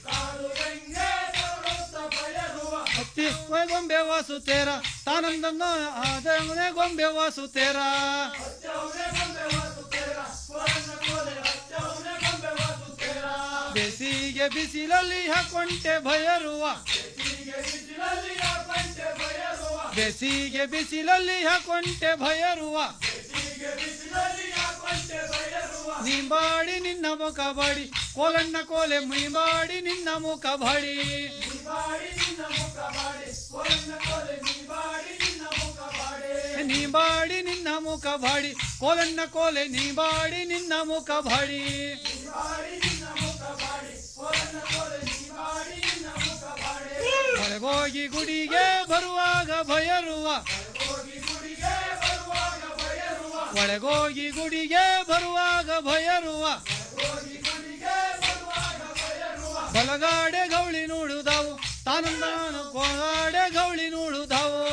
[SPEAKER 5] ಹತ್ತಿ ಗೊಂಬೆ ವಾಸುತ್ತೇರ ತಾನಂದನ್ನ ಆದವನೇ ಗೊಂಬೆ ವಾಸುತ್ತೇರ ಬೇಸಿಗೆ ಬಿಸಿಲಲ್ಲಿ ಹಾಕೊಂಟೆ ಭಯರುವ ಬೇಸಿಗೆ ಬಿಸಿಲಲ್ಲಿ ಹಾಕೊಂಟೆ ಭಯರುವ ನೀಂಬಾಡಿ ನಿನ್ನ ಮುಖ ಬಾಡಿ ಕೋಲಣ್ಣ ಕೋಲೆ ಮೀಂಬಾಡಿ ನಿನ್ನ ಮುಖ ಬಾಡಿ ನೀಂಬಾಡಿ ನಿನ್ನ ಮುಖ ಬಾಡಿ ಕೋಲಣ್ಣ ಕೋಲೆ ನೀಂಬಾಡಿ ನಿನ್ನ ಮುಖ ಬಾಡಿ ಒಳಗೋಗಿ ಗುಡಿಗೆ ಬರುವಾಗ ಭಯರುವ ಒಳಗೋಗಿ ಗುಡಿಗೆ ಬರುವಾಗ ಭಯರುವ ಬಲಗಾಡೆ ಗೌಳಿ ನೋಡುದಾವು ತಾನಂದಾನ ಕೋಗಾಡೆ ಗೌಳಿ ನೋಡುದಾವು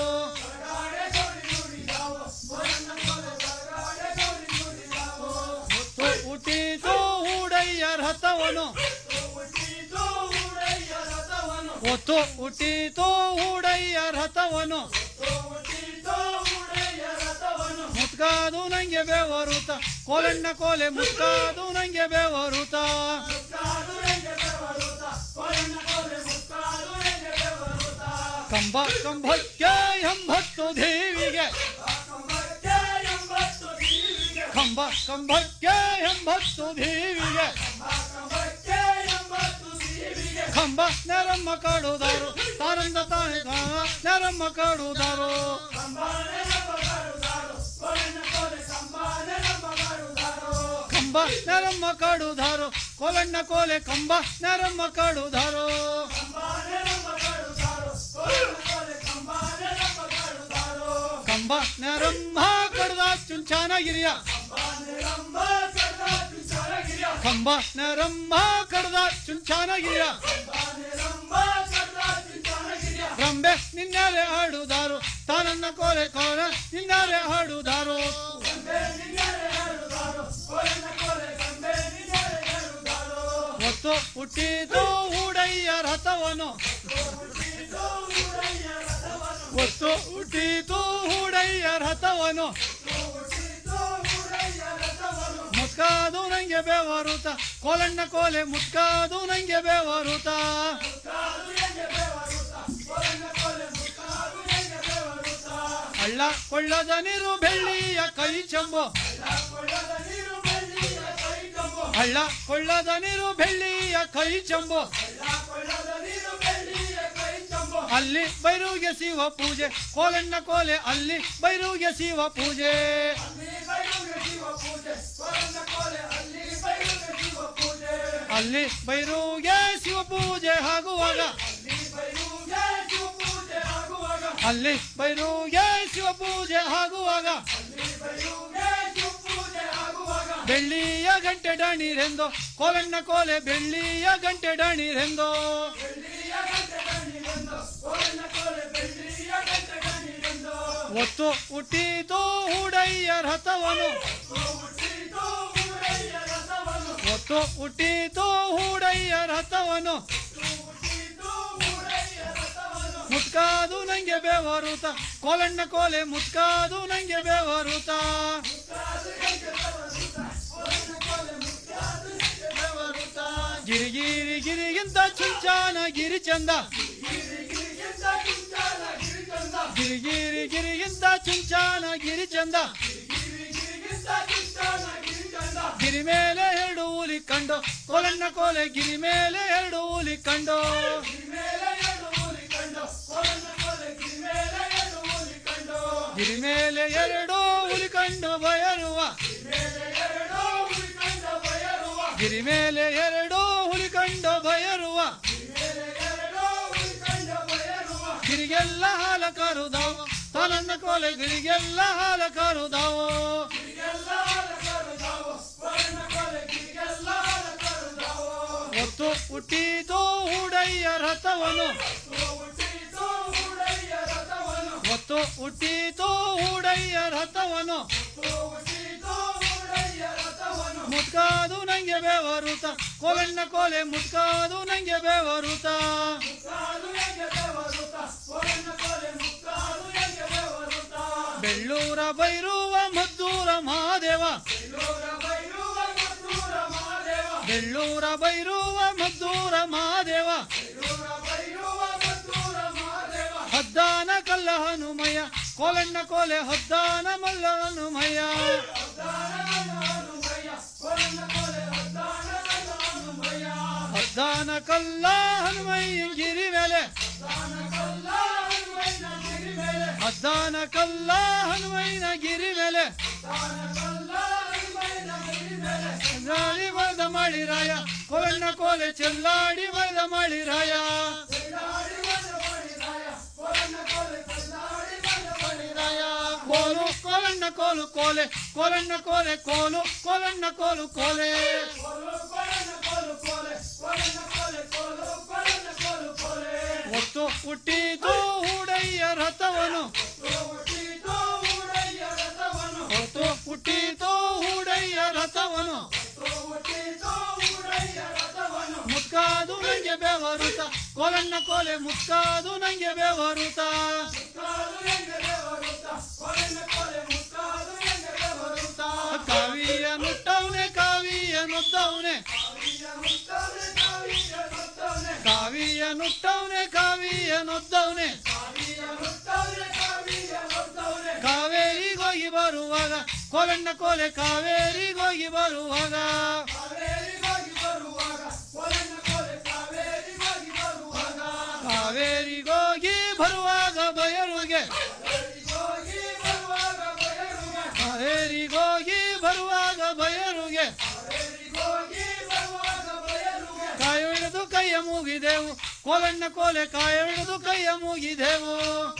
[SPEAKER 5] ಹೊತ್ತು ಹುಟ್ಟಿತು ಹೂಡಯ್ಯ ರಥವನು ಹೊತ್ತು ಹುಟ್ಟಿತು ಹೂಡಯ್ಯ ರಥವನು ಮುತ್ಕಾದು ನಂಗೆ ಬೆವರುತ ಕೋಲಣ್ಣ ಕೋಲೆ ಮುತ್ಕಾದು ನಂಗೆ ಬೆವರುತ ಕಂಬ ಕಂಬಕ್ಕೆ ಎಂಬತ್ತು ದೇವಿಗೆ ಕಂಬ ಕಂಬಕ್ಕೆ ಎಂಬತ್ತು ದೇವಿಗೆ ಕಂಬ ನೆರಮ್ಮ ಕಾಡುದಾರು ತಾರಂದ ತಾನೆ ನೆರಮ್ಮ ಕಾಡುದಾರು ಕಂಬ ನೆರಮ್ಮ ಕಾಡುದಾರು ಕೋಲಣ್ಣ ಕೋಲೆ ಕಂಬ ನೆರಮ್ಮ ಕಾಡುದಾರು ಕಂಬ ನೆರಮ್ಮ ಕಡ್ದ ಚುಂಚಾನಗಿರಿಯ ಕಂಬ ನೆರಮ್ಮ ಕಡ್ದ ಚುಂಚಾನಗಿರಿಯ ರಂಬೆ ನಿನ್ನಾರೆ ಹಾಡುದಾರು ತಾನನ್ನ ಕೋಲೆ ಕೋಲ ನಿನ್ನಾರೆ ಹಾಡುದಾರು ಒತ್ತು ಹುಟ್ಟಿತು ಹೂಡಯ್ಯ ರಥವನು ಒತ್ತು ಹುಟ್ಟಿತು ಹುಡಯ್ಯ ರಥವನು ಮುತ್ಕಾದು ನಂಗೆ ಬೇವರುತ ಕೋಲಣ್ಣ ಕೋಲೆ ಮುತ್ಕಾದು ನಂಗೆ ಬೇವರುತ ಹಳ್ಳ ಕೊಳ್ಳದ ನೀರು ಬೆಳ್ಳಿಯ ಕೈ ಚೆಂಬು ಹಳ್ಳ ಕೊಳ್ಳದ ನೀರು ಬೆಳ್ಳಿಯ ಕೈ ಚೆಂಬು ಅಲ್ಲಿ ಬೈರುಗೆ ಶಿವ ಪೂಜೆ ಕೋಲಣ್ಣ ಕೋಲೆ ಅಲ್ಲಿ ಬೈರುಗೆ ಶಿವ ಪೂಜೆ ಅಲ್ಲಿ ಬೈರುಗೆ ಶಿವ ಪೂಜೆ ಆಗುವಾಗ ಅಲ್ಲಿ ಬೈರುಗೆ ಶಿವ ಪೂಜೆ ಆಗುವಾಗ ಬೆಳ್ಳಿಯ ಗಂಟೆ ಡಾಣಿರೆಂದೋ ಕೋಲಣ್ಣ ಕೋಲೆ ಬೆಳ್ಳಿಯ ಗಂಟೆ ಡಾಣಿರೆಂದೋ ಒತ್ತು ಹುಟ್ಟಿತು ಹುಡಯ್ಯ ರಥವನು ಒತ್ತು ಹುಟ್ಟಿತು ಹುಡಯ್ಯ ರಥವನು ಮುತ್ಕಾದು ನಂಗೆ ಬೇವರುತ ಕೋಲಣ್ಣ ಕೋಲೆ ಮುತ್ಕಾದು ನಂಗೆ ಬೇವರುತ ಗಿರಿಗಿರಿ ಗಿರಿಗಿಂತ ಚುಂಚಾನ ಗಿರಿ ಚಂದ ಗಿರಿಗಿರಿ ಗಿರಿಗಿಂತ ಚುಂಚಾನ ಗಿರಿ ಚಂದ ಗಿರಿ ಮೇಲೆ ಎರಡು ಹುಲಿ ಕಂಡು ಕೋಲಣ್ಣ ಕೋಲೆ ಗಿರಿ ಮೇಲೆ ಎರಡು ಹುಲಿ ಕಂಡು ಗಿರಿ ಮೇಲೆ ಎರಡು ಹುಲಿ ಕಂಡು ಬಯರುವ ಗಿರಿ ಮೇಲೆ ಎರಡು ಹುಲಿ ಕಂಡು ಬಯರುವ ಗಿರಿಗೆಲ್ಲ ಹಾಲ ಕರುದಾವು ತನನ್ನ ಕೋಲೆ ಗಿರಿಗೆಲ್ಲ ಹಾಲ ಕರುದಾವು ಒತ್ತು ಹುಟ್ಟಿತು ಹುಡಯ್ಯ ರಥವನು ಒತ್ತು ಹುಟ್ಟಿತು ಹುಡಯ್ಯ ರಥವನು ಮುತ್ಕಾದು ನಂಗೆ ಬೇವರುತ ಕೋಲಣ್ಣ ಕೋಲೆ ಮುತ್ಕಾದು ನಂಗೆ ಬೇವರುತ ಬೆಳ್ಳೂರ ಬೈರುವ ಮದ್ದೂರ ಮಹಾದೇವ ಬೆಳ್ಳೂರ ಬೈರುವ ಮದ್ದೂರ ಮಹಾದೇವ ಹದ್ದಾನ ಕಲ್ಲ ಹನುಮಯ್ಯ ಕೋಲಣ್ಣ ಕೋಲೆ ಹದ್ದಾನ ಮಲ್ಲ ಹನುಮಯ್ಯ ಹದ್ದಾನ ಕಲ್ಲ ಹನುಮಯ್ಯ ಗಿರಿ ಮೇಲೆ ಹದ್ದಾನ ಕಲ್ಲ ಹನುಮಯ್ಯನ ಗಿರಿ ಮೇಲೆ ಚೆಲ್ಲಾಡಿ ಮರದ ಮಾಡಿರಾಯ ಕೋಲಣ್ಣ ಕೋಲೆ ಚೆಲ್ಲಾಡಿ ಮರದ ಮಾಡಿರಾಯ ಕೋಲು ಕೋಲಣ್ಣ ಕೋಲು ಕೋಲೆ ಕೋಲಣ್ಣ ಕೋಲೆ ಕೋಲು ಕೋಲಣ್ಣ ಕೋಲು ಕೋಲೆ ಒತ್ತು ಹುಟ್ಟಿತು ಹುಡಯ್ಯ ರಥವನು ಒತ್ತು ಹುಟ್ಟಿತು ಹುಡಯ್ಯ ರಥವನು ಮುತ್ಕಾದು ನಂಗೆ ಬೇವರುತ ಕೋಲಣ್ಣ ಕೋಲೆ ಮುತ್ಕಾದು ನಂಗೆ ಬೇವರುತ ಕಾವಿಯ ನುಟ್ಟವನೆ ಕಾವಿಯ ನುದ್ದವನೆ ಕಾವಿಯ ನುಟ್ಟವನೆ ಕಾವಿಯ ನುದ್ದವನೆ ಕಾವೇರಿಗೋಗಿ ಬರುವಾಗ ಕೋಲಣ್ಣ ಕೋಲೆ ಕಾವೇರಿಗೋಗಿ ಬರುವಾಗ ಕಾವೇರಿಗೋಗಿ ಬರುವಾಗ ಬಯರುಗೆ ಕಾವೇರಿಗೋಗಿ ಬರುವಾಗ ಬಯರುಗೆ ಕಾಯೊಡೆದು ಕೈಯ ಮೂಗಿದೆವು ಕೋಲಣ್ಣ ಕೋಲೆ ಕಾಯೊಡೆದು ಕೈಯ ಮೂಗಿದೆವು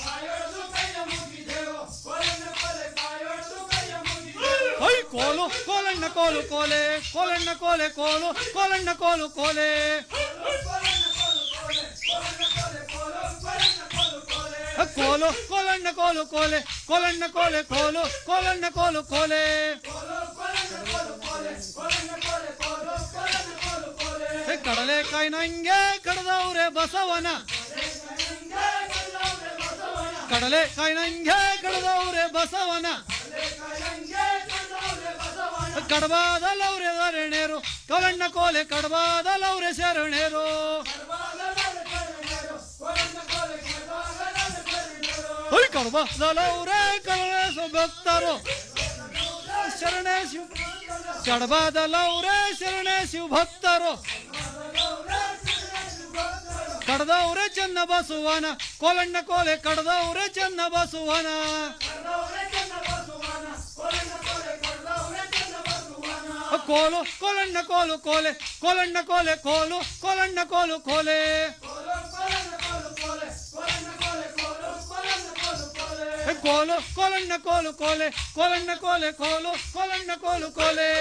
[SPEAKER 5] ಐ ಕೋಲು ಕೋಲಣ್ಣ ಕೋಲು ಕೋಲೆ ಕೋಲಣ್ಣ ಕೋಲೆ ಕೋಲು ಕೋಲಣ್ಣ ಕೋಲು ಕೋಲೆ ಕೋಲು ಕೋಲಣ್ಣ ಕೋಲು ಕೋಲೆ ಕೋಲಣ್ಣ ಕೋಲೆ ಕೋಲು ಕೋಲಣ್ಣ ಕೋಲು ಕೋಲೆ ಕಡಲೆಕಾಯಿ ನಂಗೆ ಕಡದವ್ರೆ ಬಸವನ ಕಡಲೆ ಕಾಯಿನಂಗೆ ಕಡದವ್ರೆ ಬಸವನ ಕಡಬಾದಲ್ಲವ್ರೆ ಶರಣೇರು ಕವಣ್ಣ ಕೋಲೆ ಕಡಬಾದಲ್ಲವ್ರೆ ಶರಣೇರು ಐ ಕಡಬಾದಲ್ಲವ್ರೆ ಕಡಲೆ ಭಕ್ತರು ಶರಣೆ ಶಿವ ಕಡಬಾದಲ್ಲವ್ರೆ ಶರಣೆ ಶಿವ ಭಕ್ತರು ಕಡದವ್ರೆ ಚೆನ್ನ ಬಸುವನ ಕೋಲಣ್ಣ ಕೋಲೆ ಕಡದವ್ರೆ ಚೆನ್ನ ಬಸುವನ ಕೋಲು ಕೋಲಣ್ಣ ಕೋಲು ಕೋಲೆ ಕೋಲಣ್ಣ ಕೋಲೆ ಕೋಲು ಕೋಲಣ್ಣ ಕೋಲು ಕೋಲೆ ಕೋಲು ಕೋಲಣ್ಣ ಕೋಲು ಕೋಲೆ ಕೋಲಣ್ಣ ಕೋಲೆ ಕೋಲು ಕೋಲಣ್ಣ ಕೋಲು ಕೋಲೆ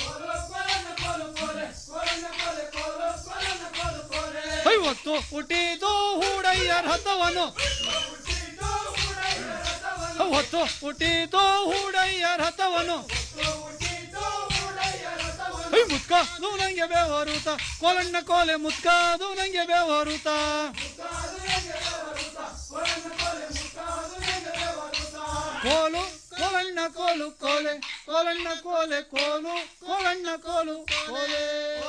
[SPEAKER 5] ಐವತ್ತು ಹುಟ್ಟಿದು ಹೂಡಯ್ಯರ ಹತವನು ಹೊತ್ತು ಹುಟ್ಟಿತು ಹೂಡಯ್ಯರ ಹತವನು ಐ ಮುತ್ಕಾದು ನಂಗೆ ಬೇವರುತ ಕೋಲಣ್ಣ ಕೋಲೆ ಮುತ್ಕಾದು ನಂಗೆ ಬೇವರುತ ಕೋಲು ಕೋಲಣ್ಣ ಕೋಲು ಕೋಲೆ ಕೋಲಣ್ಣ ಕೋಲೆ ಕೋಲು ಕೋಲಣ್ಣ ಕೋಲು ಕೋಲೆ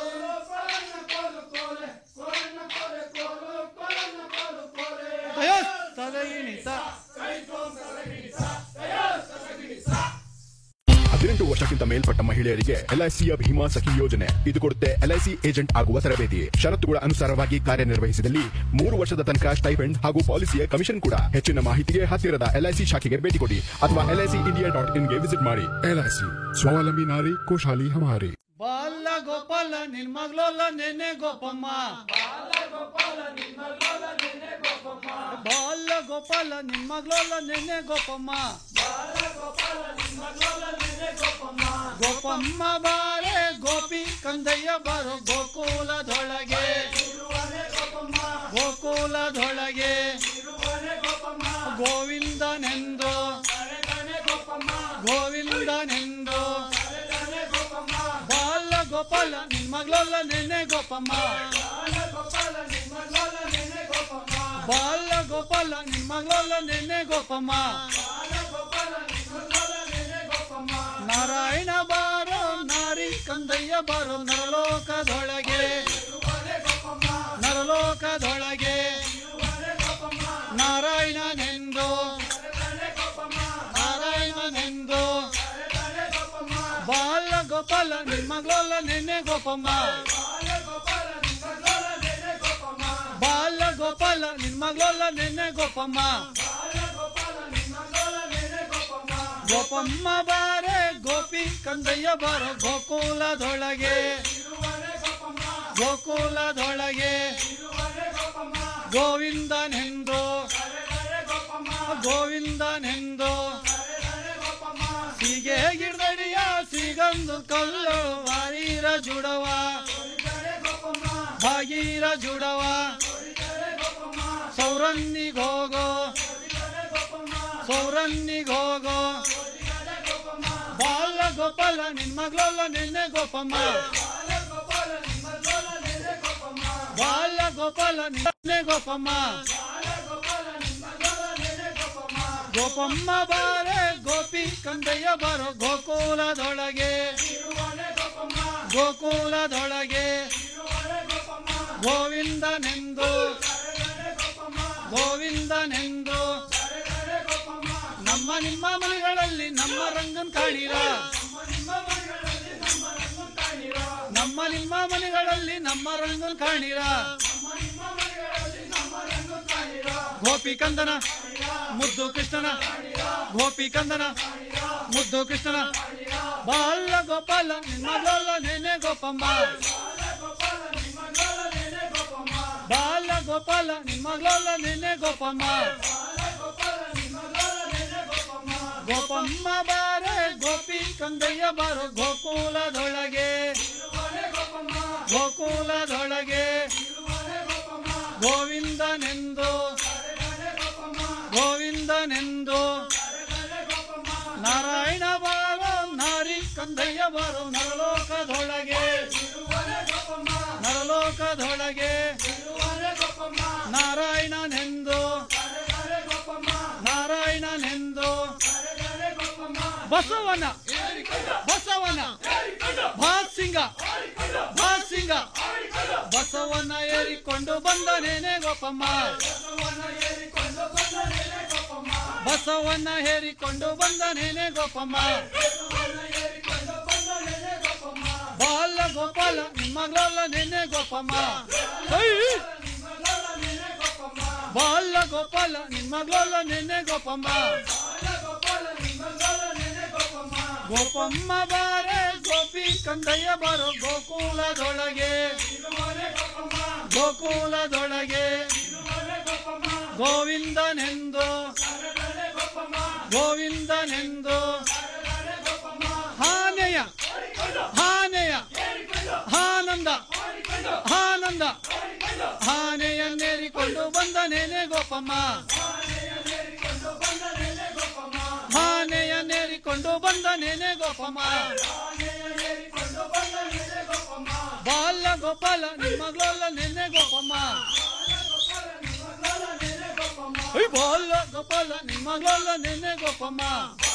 [SPEAKER 5] ತಯಸ್ ತದಯಿಣಿತ
[SPEAKER 6] ಹದಿನೆಂಟು ವರ್ಷಕ್ಕಿಂತ ಮೇಲ್ಪಟ್ಟ ಮಹಿಳೆಯರಿಗೆ ಎಲ್ಐಸಿಯ ಭೀಮಾ ಸಖಿ ಯೋಜನೆ ಇದು ಕೊಡುತ್ತೆ ಎಲ್ಐಸಿ ಏಜೆಂಟ್ ಆಗುವ ತರಬೇತಿ ಷರತ್ತುಗಳ ಅನುಸಾರವಾಗಿ ಕಾರ್ಯನಿರ್ವಹಿಸಿದಲ್ಲಿ ಮೂರು ವರ್ಷದ ತನಕ ಸ್ಟೈಪೆಂಡ್ ಹಾಗೂ ಪಾಲಿಸಿಯ ಕಮಿಷನ್ ಕೂಡ ಹೆಚ್ಚಿನ ಮಾಹಿತಿಗೆ ಹತ್ತಿರದ ಎಲ್ಐಸಿ ಶಾಖೆಗೆ ಭೇಟಿ ಕೊಡಿ ಅಥವಾ ಎಲ್ಐಸಿ ಇಂಡಿಯಾ ಡಾಟ್ ಇನ್ಗೆ ವಿಸಿಟ್ ಮಾಡಿ ಎಲ್ಐಸಿ ಸ್ವಾವಲಂಬಿ ನಾರಿ ಕೋಶಾಲಿ ಹಮಾರಿ
[SPEAKER 5] ಬಾಲ ಗೋಪಾಲ ನಿನ್ ಮಗ್ಲೋಲ್ಲ ನೆನೆ ಗೋಪಮ್ಮ ಬಾಲ ಗೋಪಾಲ ನಿನ್ ಮಗ್ಲೋಲ್ಲ ನೆನೆ ಗೋಪಮ್ಮ ಗೋಪಮ್ಮ ಬಾರೆ ಗೋಪಿ ಕಂದಯ್ಯ ಬಾರೋ ಗೋಕುಲದೊಳಗೆ ಗೋಕುಲದೊಳಗೆ ಗೋವಿಂದನೆಂದು ಗೋವಿಂದನೆಂದು ಬಾಲ ಗೋಪಾಲ ನಿನ್ ಮಗ್ಲೋಲ್ಲ ನೆನೆ ಗೋಪಮ್ಮ ಬಾಲ ಗೋಪಾಲ ನಿನ್ ಮಗ್ಲೋಲ್ಲ ನೆನೆ ಗೋಪಮ್ಮ ನಾರಾಯಣ ಬಾರೋ ನಾರಿ ಕಂದಯ್ಯ ಬಾರೋ ನರಲೋಕದೊಳಗೆ ನರಲೋಕದೊಳಗೆ ನಾರಾಯಣನೆಂದು ನಾರಾಯಣನೆಂದು ಬಾಲ ಗೋಪಾಲ ನಿನ್ ಮಗ್ಲೋಲ್ಲ ನೆನೆ ಗೋಪಮ್ಮ ಬಾಲ ಗೋಪಾಲ ನಿನ್ ಮಗ್ಲೋಲ್ಲ ನೆನೆ ಗೋಪಮ್ಮ ಗೋಪಮ್ಮ ಬಾರೆ ಗೋಪಿ ಕಂದಯ್ಯ ಬಾರೋ ಗೋಕುಲದೊಳಗೆ ಗೋಕುಲದೊಳಗೆ ಗೋವಿಂದನೆಂದು ಗೋವಿಂದನೆಂದು ಹೀಗೆ ಗಿರ್ದಡಿಯ ಸಿಗಂದು ಕಲ್ಲು ವಾರೀರ ಜುಡವ ಭಾಗೀರ ಜುಡವ ಸೌರನ್ನಿಗೋಗೋ ಸೌರನ್ನಿಗೋಗೋ ಬಾಲ ಗೋಪಾಲ ನಿನ್ ಮಗ್ಲೋಲ್ಲ ನಿನ್ನೆ ಗೋಪಮ್ಮ ಬಾಲ ಗೋಪಾಲ ನಿನ್ನೆ ಗೋಪಮ್ಮ ಗೋಪಮ್ಮ ಬಾರೆ ಗೋಪಿ ಕಂದಯ್ಯ ಬಾರೋ ಗೋಕುಲದೊಳಗೆ ಗೋಕುಲದೊಳಗೆ ಗೋವಿಂದನೆಂದು ಗೋವಿಂದನೆಂದು ನಮ್ಮ ನಿಮ್ಮ ಮನೆಗಳಲ್ಲಿ ನಮ್ಮ ರಂಗನ್ ಕಾಣಿರ ನಮ್ಮ ನಿಮ್ಮ ಮನೆಗಳಲ್ಲಿ ನಮ್ಮ ರಂಗನ್ ಕಾಣಿರ ಗೋಪಿ ಕಂದನ ಮುದ್ದು ಕೃಷ್ಣನ ಗೋಪಿ ಕಂದನ ಮುದ್ದು ಕೃಷ್ಣನ ಬಾಲ ಗೋಪಾಲ ನಿಮ್ಮಲ್ಲ ನೆನೆ ಗೋಪಮ್ಮ ಬಾಲ ಗೋಪಾಲ ನಿಮ್ಮಲ್ಲ ನೆನೆ ಗೋಪಮ್ಮ ಗೋಪಮ್ಮ ಬಾರೆ ಗೋಪಿ ಕಂದಯ್ಯ ಬಾರೋ ಗೋಕುಲದೊಳಗೆ ಗೋಕುಲದೊಳಗೆ ಗೋವಿಂದನೆಂದು ಗೋವಿಂದನೆಂದು ನಾರಾಯಣ ಬಾರ ನಾರಿ ಕಂದಯ್ಯ ಬಾರೋ ನರಲೋಕದೊಳಗೆ ನರಲೋಕದೊಳಗೆ ನಾರಾಯಣನೆಂದು ನಾರಾಯಣ ಬಸವನ ಬಸವನ ಭಾಸಿಂಗ ಭಾಸಿಂಗ ಬಸವನ ಏರಿಕೊಂಡು ಬಂದನೇನೆ ಗೋಪಮ್ಮ ಬಸವನ ಹೇರಿಕೊಂಡು ಬಂದನೇನೆ ಗೋಪಮ್ಮ ಬಾಲ ಗೋಪಾಲ ನಿಮ್ಮಗಲ ನೆನೆ ಗೋಪಮ್ಮ ಹೈ! ಬಾಲ ಗೋಪಾಲ ನಿಮ್ಮಗಲ ನೆನೆ ಗೋಪಮ್ಮ ಗೋಪಮ್ಮ ಬಾರೆ ಗೋಪಿ ಕಂದಯ್ಯ ಬರೋ ಗೋಕುಲದೊಳಗೆ ಗೋಕುಲದೊಳಗೆ ಗೋವಿಂದನೆಂದು ಗೋವಿಂದನೆಂದು ಹಾನೆಯ ಹಾನೆಯ ಆನಂದ ಆನಂದ ಆನೆಯನ್ನೇರಿಕೊಂಡು ಬಂದನೇನೆ ಗೋಪಮ್ಮ ಆನೆಯನ್ನೇರಿಕೊಂಡು ಬಂದನೇನೆ ಗೋಪಮ್ಮ ಬಾಲ ಗೋಪಾಲ ನಿಮ್ಮಗ್ಲಲ್ಲ ನೆನೆ ಗೋಪಮ್ಮ ಐ ಬಾಲ ಗೋಪಾಲ ನಿಮ್ಮಗ್ಲಲ್ಲ ನೆನೆ ಗೋಪಮ್ಮ